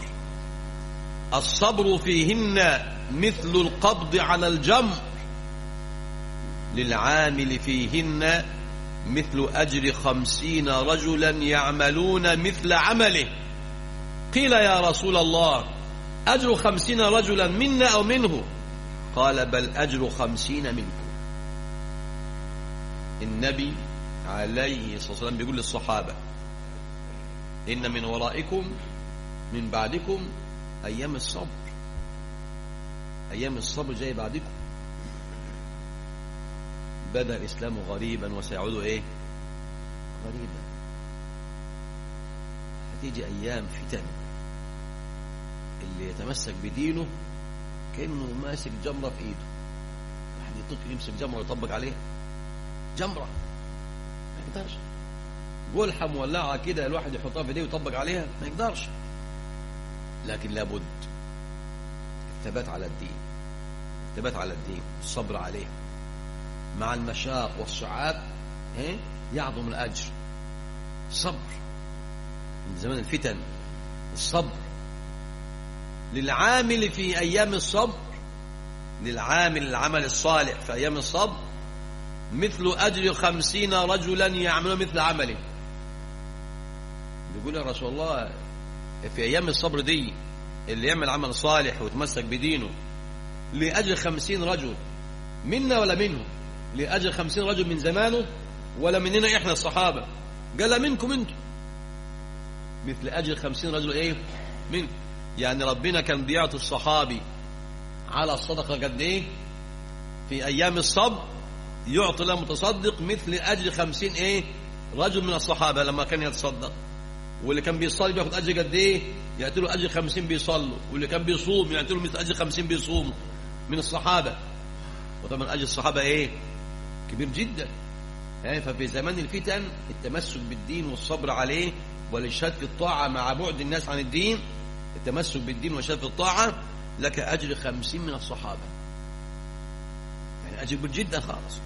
الصبر فيهن مثل القبض على الجمر للعامل فيهن مثل أجر خمسين رجلا يعملون مثل عمله قيل يا رسول الله أجر خمسين رجلا منا أو منه قال بل أجر خمسين منكم النبي عليه الصلاة والسلام بيقول للصحابة إن من ورائكم من بعدكم أيام الصبر أيام الصبر جاي بعدكم بدأ الإسلام غريبا وسيعود إيه غريبا هتيجي أيام فتن اللي يتمسك بدينه كأنه ماسك جمرة في إيده واحد يطق يمسك جمرة ويطبق عليها جمرة ما يقدرش جلحة مولعة كده الواحد يحطها في ايديه ويطبق عليها ما يقدرش لكن لابد الثبات على الدين الثبات على الدين الصبر عليه مع المشاق والصعاب إيه؟ يعظم الأجر الصبر من زمان الفتن الصبر للعامل في أيام الصبر للعامل العمل الصالح في أيام الصبر مثل أجر خمسين رجلا يعملون مثل عمله بيقول يا رسول الله في أيام الصبر دي اللي يعمل عمل صالح ويتمسك بدينه لأجر خمسين رجل منا ولا منهم لأجر خمسين رجل من زمانه ولا مننا إحنا الصحابة قال منكم انتم مثل أجر خمسين رجل إيه من يعني ربنا كان بيعطي الصحابي على الصدقة قد إيه في أيام الصبر يعطي له متصدق مثل أجر خمسين إيه رجل من الصحابة لما كان يتصدق واللي كان بيصلي بياخد أجر قد إيه يأتي له أجر خمسين بيصلوا واللي كان بيصوم يأتي له مثل أجر خمسين بيصوموا من الصحابة وطبعا أجر الصحابة إيه كبير جدا يعني ففي زمان الفتن التمسك بالدين والصبر عليه والإشهاد في الطاعة مع بعد الناس عن الدين التمسك بالدين والإشهاد في الطاعة لك أجر خمسين من الصحابة يعني أجر كبير جدا خالص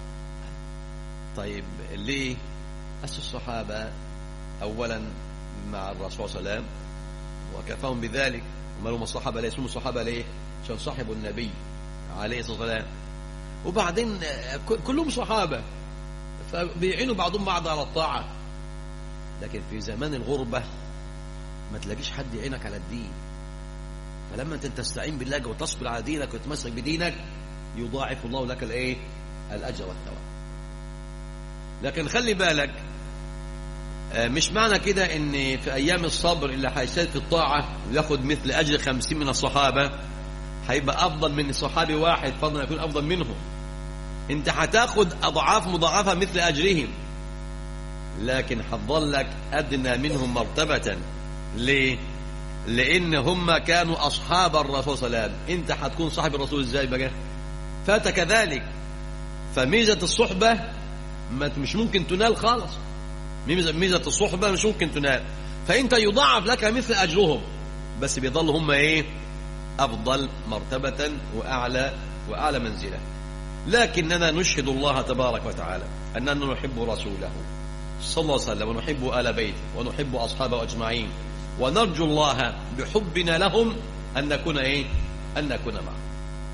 طيب ليه أس الصحابة أولا مع الرسول صلى الله عليه وسلم وكفاهم بذلك وما لهم الصحابة ليه اسمهم الصحابة ليه عشان صاحبوا النبي عليه الصلاة والسلام وبعدين كلهم صحابة فبيعينوا بعضهم بعض على الطاعة لكن في زمان الغربة ما تلاقيش حد يعينك على الدين فلما انت تستعين بالله وتصبر على دينك وتمسك بدينك يضاعف الله لك الايه الاجر والثواب لكن خلي بالك مش معنى كده ان في ايام الصبر اللي هيساد في الطاعه وياخد مثل اجر خمسين من الصحابه هيبقى افضل من صحابي واحد فضلا يكون افضل منهم انت هتاخد اضعاف مضاعفه مثل اجرهم لكن هتظلك ادنى منهم مرتبه ليه لان هم كانوا اصحاب الرسول صلى الله عليه وسلم انت هتكون صاحب الرسول ازاي بقى فات كذلك فميزه الصحبه مش ممكن تنال خالص ميزه ميزه الصحبه مش ممكن تنال فانت يضاعف لك مثل اجرهم بس بيظلوا هم ايه افضل مرتبه واعلى واعلى منزله لكننا نشهد الله تبارك وتعالى اننا نحب رسوله صلى الله عليه وسلم ونحب ال بيته ونحب اصحابه اجمعين ونرجو الله بحبنا لهم ان نكون ايه ان نكون معهم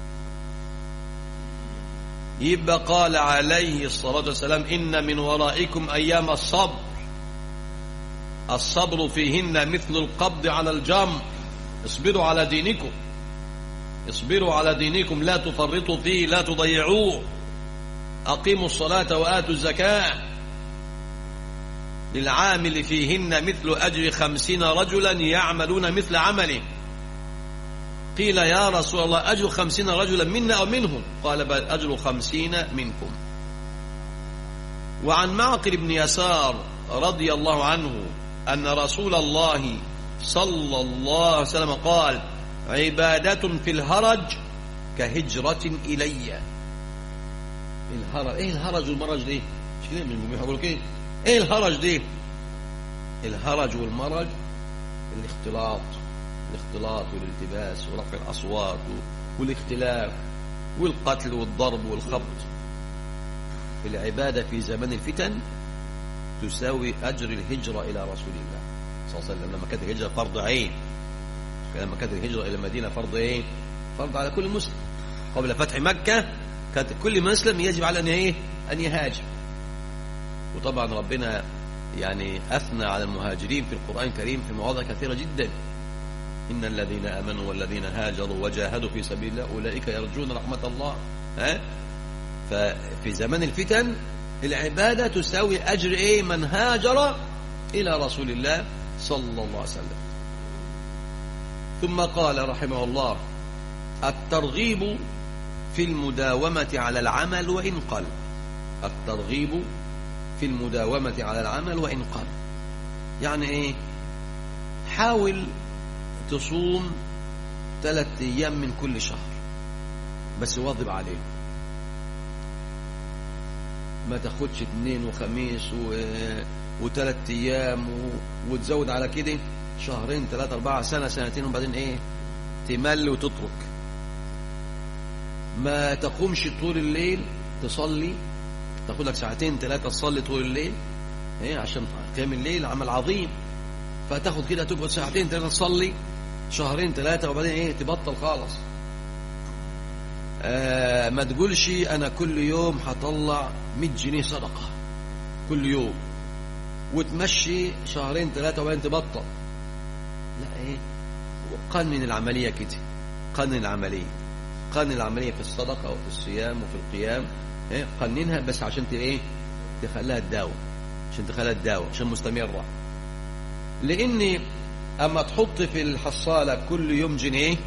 يبقى قال عليه الصلاة والسلام إن من ورائكم أيام الصبر الصبر فيهن مثل القبض على الجمر اصبروا على دينكم اصبروا على دينكم لا تفرطوا فيه لا تضيعوه أقيموا الصلاة وآتوا الزكاة للعامل فيهن مثل أجر خمسين رجلا يعملون مثل عمله قيل يا رسول الله أجر خمسين رجلا منا أو منهم قال بل أجر خمسين منكم وعن معقل بن يسار رضي الله عنه أن رسول الله صلى الله عليه وسلم قال عبادة في الهرج كهجرة إلي الهرج ايه الهرج والمرج دي مش كده من بيقولوا كده ايه الهرج دي الهرج والمرج الاختلاط الاختلاط والالتباس ورفع الأصوات والاختلاف والقتل والضرب والخبط العبادة في زمن الفتن تساوي أجر الهجرة إلى رسول الله صلى الله عليه وسلم لما كانت الهجرة فرض عين لما كانت الهجرة إلى المدينة فرض إيه فرض على كل مسلم قبل فتح مكة كانت كل مسلم يجب على أن إيه أن يهاجر وطبعا ربنا يعني أثنى على المهاجرين في القرآن الكريم في مواضع كثيرة جدا إن الذين آمنوا والذين هاجروا وجاهدوا في سبيل الله أولئك يرجون رحمة الله ها؟ ففي زمن الفتن العبادة تساوي أجر إيه من هاجر إلى رسول الله صلى الله عليه وسلم ثم قال رحمه الله الترغيب في المداومة على العمل وإن قل الترغيب في المداومة على العمل وإن قل يعني إيه حاول تصوم ثلاثة أيام من كل شهر بس واظب عليه ما تاخدش اثنين وخميس و... وثلاث ايام و... وتزود على كده شهرين ثلاثة أربعة سنة سنتين وبعدين إيه تمل وتترك ما تقومش طول الليل تصلي تاخد لك ساعتين ثلاثة تصلي طول الليل إيه عشان قيام الليل عمل عظيم فتاخد كده تقعد ساعتين ثلاثة تصلي شهرين ثلاثة وبعدين إيه تبطل خالص آه ما تقولش أنا كل يوم هطلع 100 جنيه صدقة كل يوم وتمشي شهرين ثلاثة وبعدين تبطل لا ايه قنن العملية كده قنن العملية قنن العملية في الصدقة وفي الصيام وفي القيام ايه قننها بس عشان ايه تخليها تداوم عشان تخليها تداوم عشان مستمرة لان اما تحط في الحصالة كل يوم جنيه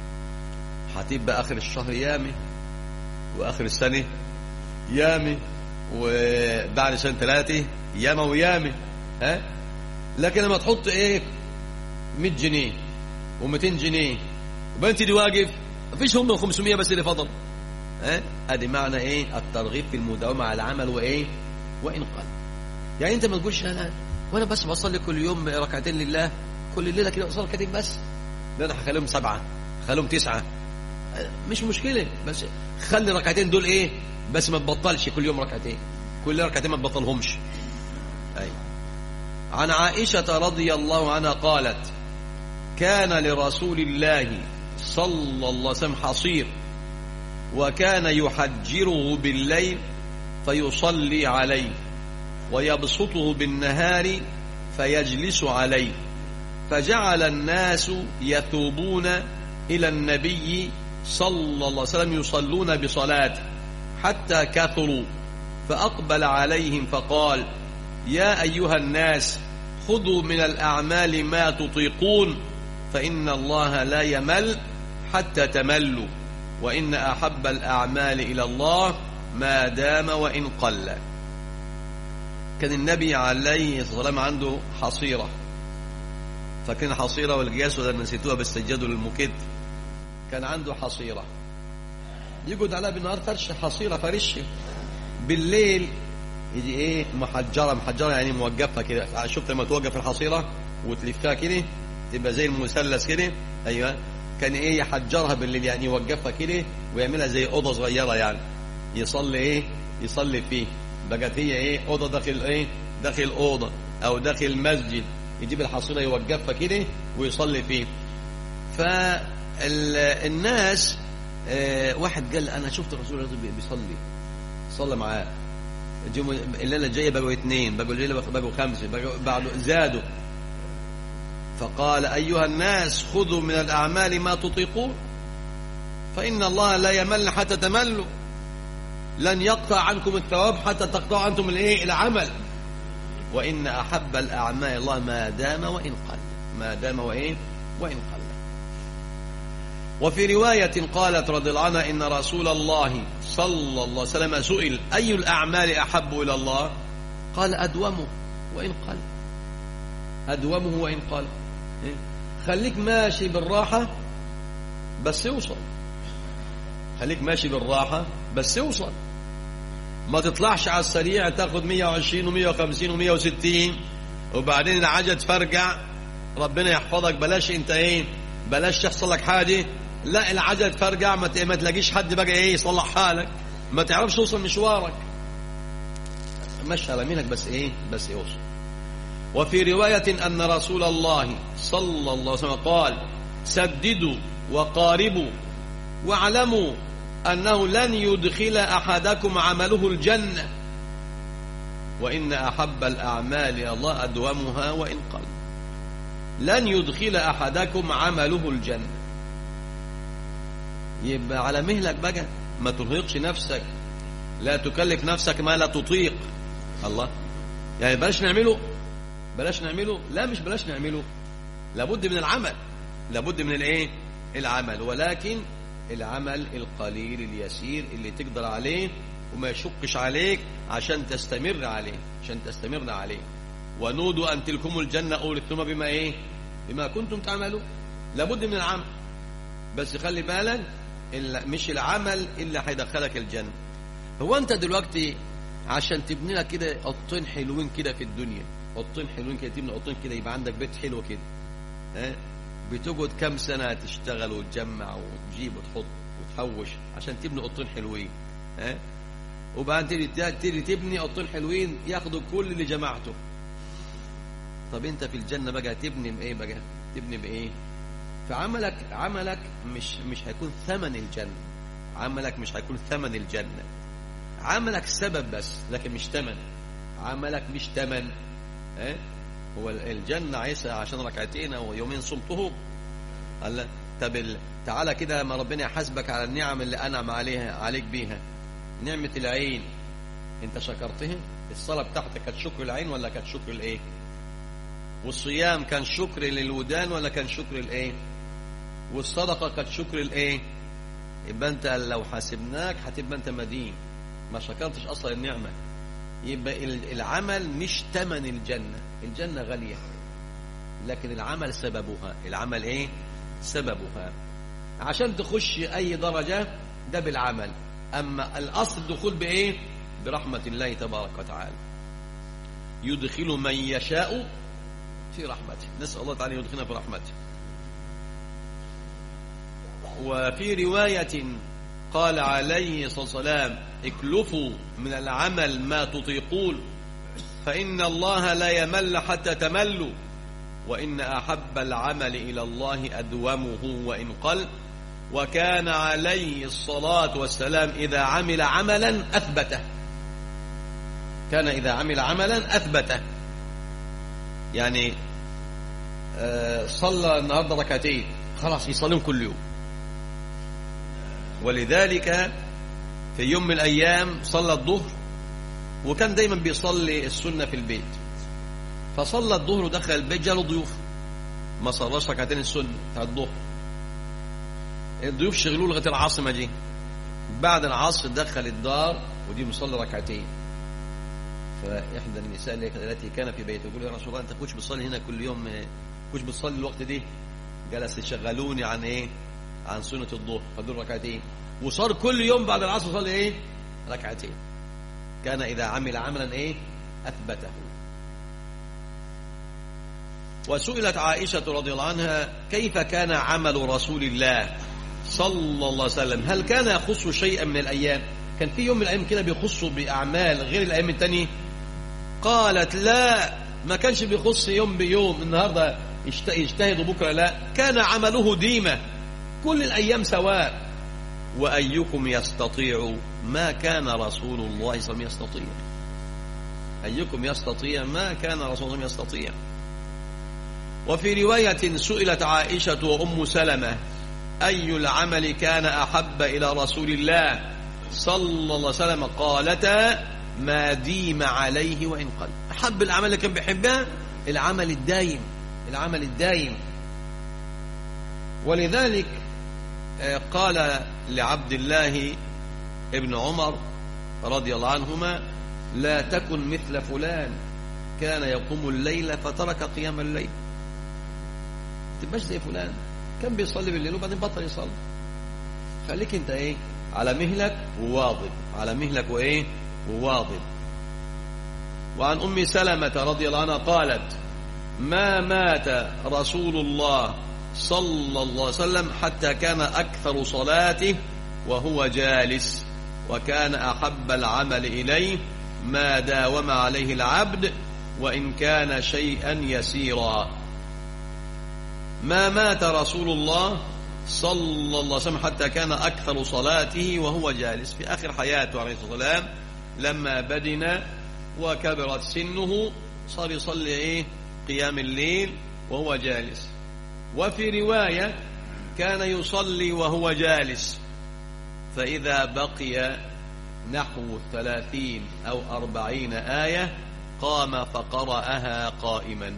هتبقى اخر الشهر يامي واخر السنة يامي وبعد سنة ثلاثة ياما ويامي ها لكن لما تحط ايه 100 جنيه و200 جنيه وبعدين تيجي واقف مفيش هم 500 بس اللي فضل ها ادي معنى ايه الترغيب في المداومه على العمل وايه وان قل يعني انت ما تقولش انا وانا بس بصلي كل يوم ركعتين لله كل ليله كده اصلي ركعتين بس لا انا هخليهم سبعه هخليهم تسعه مش مشكله بس خلي الركعتين دول ايه بس ما تبطلش كل يوم ركعتين كل ركعتين ما تبطلهمش اي عن عائشه رضي الله عنها قالت كان لرسول الله صلى الله عليه وسلم حصير وكان يحجره بالليل فيصلي عليه ويبسطه بالنهار فيجلس عليه فجعل الناس يثوبون إلى النبي صلى الله عليه وسلم يصلون بصلاته حتى كثروا فأقبل عليهم فقال يا أيها الناس خذوا من الأعمال ما تطيقون فإن الله لا يمل حتى تملوا وإن أحب الأعمال إلى الله ما دام وإن قل كان النبي عليه الصلاة والسلام عنده حصيرة فكان حصيرة والقياس ولا نسيتوها بالسجاد للمكد كان عنده حصيرة يقعد عليها بالنهار فرش حصيرة فرشه بالليل يجي ايه محجرة محجرة يعني موقفة كده شفت لما توقف الحصيرة وتلفها كده تبقى زي المثلث كده ايوه كان ايه يحجرها بالليل يعني يوقفها كده ويعملها زي اوضه صغيره يعني يصلي ايه يصلي فيه بقت هي ايه اوضه داخل ايه داخل اوضه او داخل مسجد يجيب الحصيره يوقفها كده ويصلي فيه فالناس اه واحد قال انا شفت الرسول بيصلي صلى معاه الليله الجايه بقوا اثنين بقوا الليله بقوا خمسه بقوا بعد زادوا فقال أيها الناس خذوا من الأعمال ما تطيقون فإن الله لا يمل حتى تملوا لن يقطع عنكم الثواب حتى تقطعوا أنتم الإيه العمل وإن أحب الأعمال الله ما دام وإن قل ما دام وإن وإن قل وفي رواية قالت رضي الله عنها إن رسول الله صلى الله عليه وسلم سئل أي الأعمال أحب إلى الله قال أدومه وإن قل أدومه وإن قل خليك ماشي بالراحة بس يوصل خليك ماشي بالراحة بس يوصل ما تطلعش على السريع تاخد 120 و150 و160 وبعدين العجل تفرقع ربنا يحفظك بلاش انت ايه بلاش يحصل لك حاجة لا العجل تفرقع ما ما تلاقيش حد بقى ايه يصلح حالك ما تعرفش توصل مشوارك مشي على يمينك بس ايه بس يوصل وفي رواية أن رسول الله صلى الله عليه وسلم قال سددوا وقاربوا واعلموا أنه لن يدخل أحدكم عمله الجنة وإن أحب الأعمال إلى الله أدومها وإن قل لن يدخل أحدكم عمله الجنة يبقى على مهلك بقى ما ترهقش نفسك لا تكلف نفسك ما لا تطيق الله يعني بلاش نعمله بلاش نعمله لا مش بلاش نعمله لابد من العمل لابد من الايه العمل ولكن العمل القليل اليسير اللي تقدر عليه وما يشقش عليك عشان تستمر عليه عشان تستمر عليه ونودوا أن تلكم الجنة أورثتم بما إيه بما كنتم تعملون لابد من العمل بس خلي بالك إلا مش العمل اللي هيدخلك الجنة هو أنت دلوقتي عشان تبني لك كده قطين حلوين كده في الدنيا قطين حلوين كده تبني قطين كده يبقى عندك بيت حلو كده ها بتقعد كام سنة تشتغل وتجمع وتجيب وتحط وتحوش عشان تبني قطين حلوين ها وبعدين تيجي تيجي تبني قطين حلوين ياخدوا كل اللي جمعته طب انت في الجنة بقى تبني بايه بقى تبني بايه فعملك عملك مش مش هيكون ثمن الجنة عملك مش هيكون ثمن الجنة عملك سبب بس لكن مش ثمن عملك مش ثمن اه؟ هو الجنة عيسى عشان ركعتين او يومين صمته قال لا طب ال- تعالى كده ما ربنا يحاسبك على النعم اللي انعم عليها عليك بيها نعمة العين انت شكرتها الصلاة بتاعتك كانت شكر العين ولا كانت شكر الايه والصيام كان شكر للودان ولا كان شكر الايه والصدقة كانت شكر الايه يبقى انت لو حاسبناك هتبقى انت مدين ما شكرتش اصلا النعمة يبقى ال- العمل مش تمن الجنة الجنة غالية لكن العمل سببها العمل ايه سببها عشان تخش اي درجة ده بالعمل اما الاصل الدخول بايه برحمة الله تبارك وتعالى يدخل من يشاء في رحمته نسأل الله تعالى يدخلنا في رحمته وفي رواية قال عليه الصلاة والسلام اكلفوا من العمل ما تطيقون فإن الله لا يمل حتى تملوا وإن أحب العمل إلى الله أدومه وإن قل وكان عليه الصلاة والسلام إذا عمل عملا أثبته كان إذا عمل عملا أثبته يعني آه، صلى النهارده ركعتين خلاص يصليهم كل يوم ولذلك في يوم من الأيام صلى الظهر وكان دايما بيصلي السنة في البيت فصلى الظهر ودخل البيت جاله ضيوف ما صلاش ركعتين السنة بتاع الظهر الضيوف شغلوه لغاية العصر ما جه بعد العصر دخل الدار ودي مصلي ركعتين فإحدى النساء التي كان في بيته يقول يا رسول الله أنت كنتش بتصلي هنا كل يوم كنتش بتصلي الوقت دي جلس يشغلوني عن إيه عن سنة الظهر فدول ركعتين وصار كل يوم بعد العصر يصلي إيه ركعتين كان إذا عمل عملا إيه أثبته وسئلت عائشة رضي الله عنها كيف كان عمل رسول الله صلى الله عليه وسلم هل كان يخص شيئا من الأيام كان في يوم من الأيام كده بيخصوا بأعمال غير الأيام التانية قالت لا ما كانش بيخص يوم بيوم النهاردة يجت- يجتهد بكرة لا كان عمله ديمة كل الأيام سواء وأيكم يستطيع ما كان رسول الله صلى الله عليه وسلم يستطيع أيكم يستطيع ما كان رسول الله يستطيع وفي رواية سئلت عائشة وأم سلمة أي العمل كان أحب إلى رسول الله صلى الله عليه وسلم قالتا ما ديم عليه وإن قل أحب العمل اللي كان بيحبها العمل الدايم العمل الدايم ولذلك آه، قال لعبد الله ابن عمر رضي الله عنهما لا تكن مثل فلان كان يقوم الليل فترك قيام الليل تبقاش زي فلان كان بيصلي بالليل وبعدين بطل يصلي خليك انت ايه على مهلك وواظب على مهلك وايه وواظب وعن ام سلمة رضي الله عنها قالت ما مات رسول الله صلى الله عليه وسلم حتى كان أكثر صلاته وهو جالس وكان أحب العمل إليه ما داوم عليه العبد وإن كان شيئا يسيرا ما مات رسول الله صلى الله عليه وسلم حتى كان أكثر صلاته وهو جالس في آخر حياته عليه الصلاة والسلام لما بدن وكبرت سنه صار يصلي ايه قيام الليل وهو جالس وفي رواية كان يصلي وهو جالس فإذا بقي نحو ثلاثين أو أربعين آية قام فقرأها قائما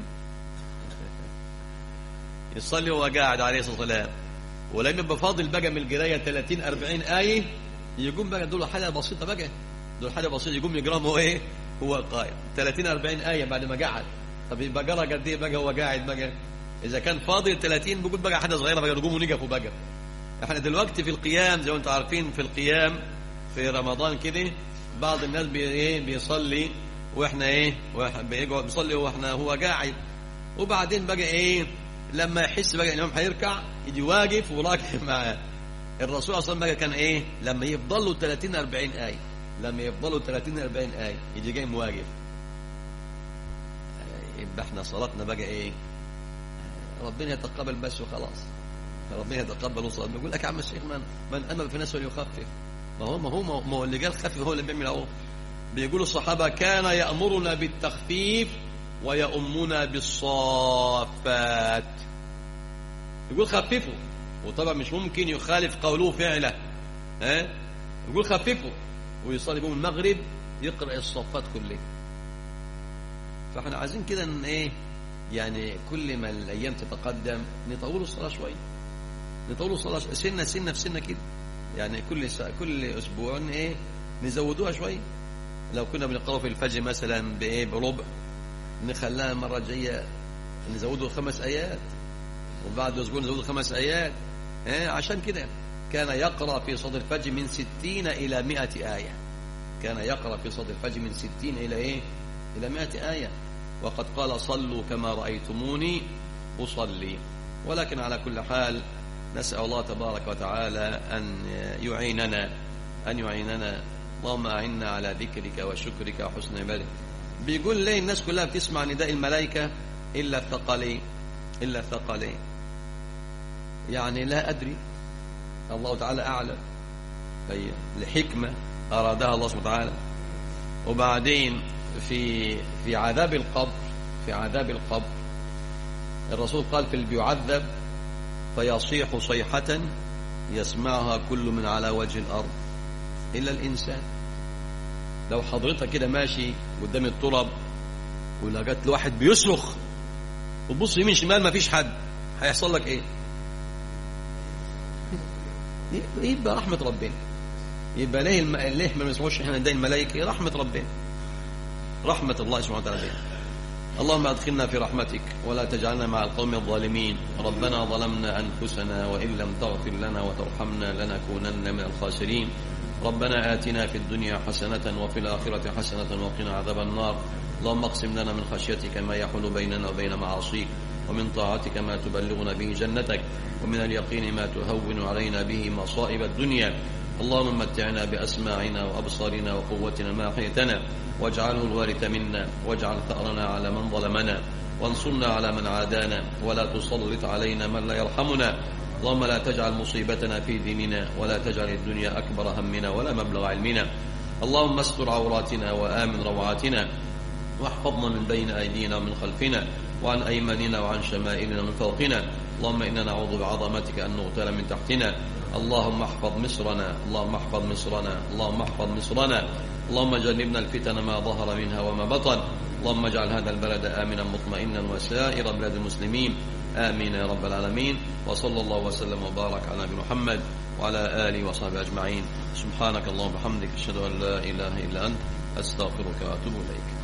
يصلي وهو قاعد عليه الصلاة والسلام ولما يبقى فاضل بقى من القراية 30 40 آية يقوم بقى دول حاجة بسيطة بقى دول حاجة بسيطة يقوم يقراهم هو ايه هو قائم 30 40 آية بعد ما قعد طب يبقى قرا قد ايه بقى هو قاعد بقى إذا كان فاضل 30 بيقول بقى حاجة صغيرة بقى نقوم ونقفوا بقى احنا دلوقتي في القيام زي ما انتم عارفين في القيام في رمضان كده بعض الناس بي ايه بيصلي واحنا ايه واحد بيقعد بيصلي واحنا هو قاعد وبعدين بقى ايه لما يحس بقى الامام هيركع يجي واقف وراكع معاه الرسول اصلا بقى كان ايه لما يفضل له 30 40 ايه لما يفضلوا 30 40 ايه يجي جاي مواقف يبقى احنا صلاتنا بقى ايه ربنا يتقبل بس وخلاص ربنا يتقبل وصلاه بيقول لك يا عم الشيخ من من امن في ناس وليخفف ما هو ما هو ما هو اللي قال خفف هو اللي بيعمل اهو بيقولوا الصحابه كان يامرنا بالتخفيف ويؤمنا بالصافات يقول خففوا وطبعا مش ممكن يخالف قوله فعله ها يقول خففوا ويصلي بهم المغرب يقرا الصفات كلها فاحنا عايزين كده ان ايه يعني كل ما الايام تتقدم نطول الصلاه شويه نطول الصلاه سنه سنه في سنه كده يعني كل سا... كل اسبوع ايه نزودوها شويه لو كنا بنقرا في الفجر مثلا بايه بربع نخليها المره الجايه نزوده خمس ايات وبعد اسبوع نزوده خمس ايات إيه عشان كده كان يقرا في صدر الفجر من ستين الى مئة ايه كان يقرا في صدر الفجر من ستين الى ايه الى مئة ايه وقد قال صلوا كما رايتموني اصلي ولكن على كل حال نسال الله تبارك وتعالى ان يعيننا ان يعيننا اللهم اعنا على ذكرك وشكرك وحسن عبادتك بيقول ليه الناس كلها بتسمع نداء الملائكة إلا الثقلين إلا الثقلين يعني لا أدري الله تعالى أعلم هي لحكمة أرادها الله سبحانه وتعالى وبعدين في في عذاب القبر في عذاب القبر الرسول قال في اللي بيعذب فيصيح صيحة يسمعها كل من على وجه الأرض إلا الإنسان لو حضرتك كده ماشي قدام التراب ولقيت واحد بيصرخ وتبص يمين شمال ما فيش حد هيحصل لك ايه يبقى رحمة ربنا يبقى ليه الم... ليه ما بنسمعوش احنا ندعي الملائكة رحمة ربنا رحمة الله سبحانه وتعالى بنا. اللهم ادخلنا في رحمتك ولا تجعلنا مع القوم الظالمين ربنا ظلمنا انفسنا وان لم تغفر لنا وترحمنا لنكونن من الخاسرين ربنا آتنا في الدنيا حسنة وفي الآخرة حسنة وقنا عذاب النار اللهم اقسم لنا من خشيتك ما يحول بيننا وبين معاصيك ومن طاعتك ما تبلغنا به جنتك ومن اليقين ما تهون علينا به مصائب الدنيا اللهم متعنا بأسماعنا وأبصارنا وقوتنا ما أحيتنا واجعله الوارث منا واجعل ثأرنا على من ظلمنا وانصرنا على من عادانا ولا تسلط علينا من لا يرحمنا اللهم لا تجعل مصيبتنا في ديننا ولا تجعل الدنيا أكبر همنا ولا مبلغ علمنا اللهم استر عوراتنا وآمن روعاتنا واحفظنا من بين أيدينا ومن خلفنا وعن أيماننا وعن شمائلنا ومن فوقنا اللهم إنا نعوذ بعظمتك أن نغتال من تحتنا اللهم احفظ مصرنا اللهم احفظ مصرنا اللهم احفظ مصرنا اللهم جنبنا الفتن ما ظهر منها وما بطن اللهم اجعل هذا البلد آمنا مطمئنا وسائر بلاد المسلمين آمين يا رب العالمين وصلى الله وسلم وبارك على نبينا محمد وعلى آله وصحبه أجمعين سبحانك اللهم وبحمدك أشهد أن لا إله إلا أنت أستغفرك وأتوب إليك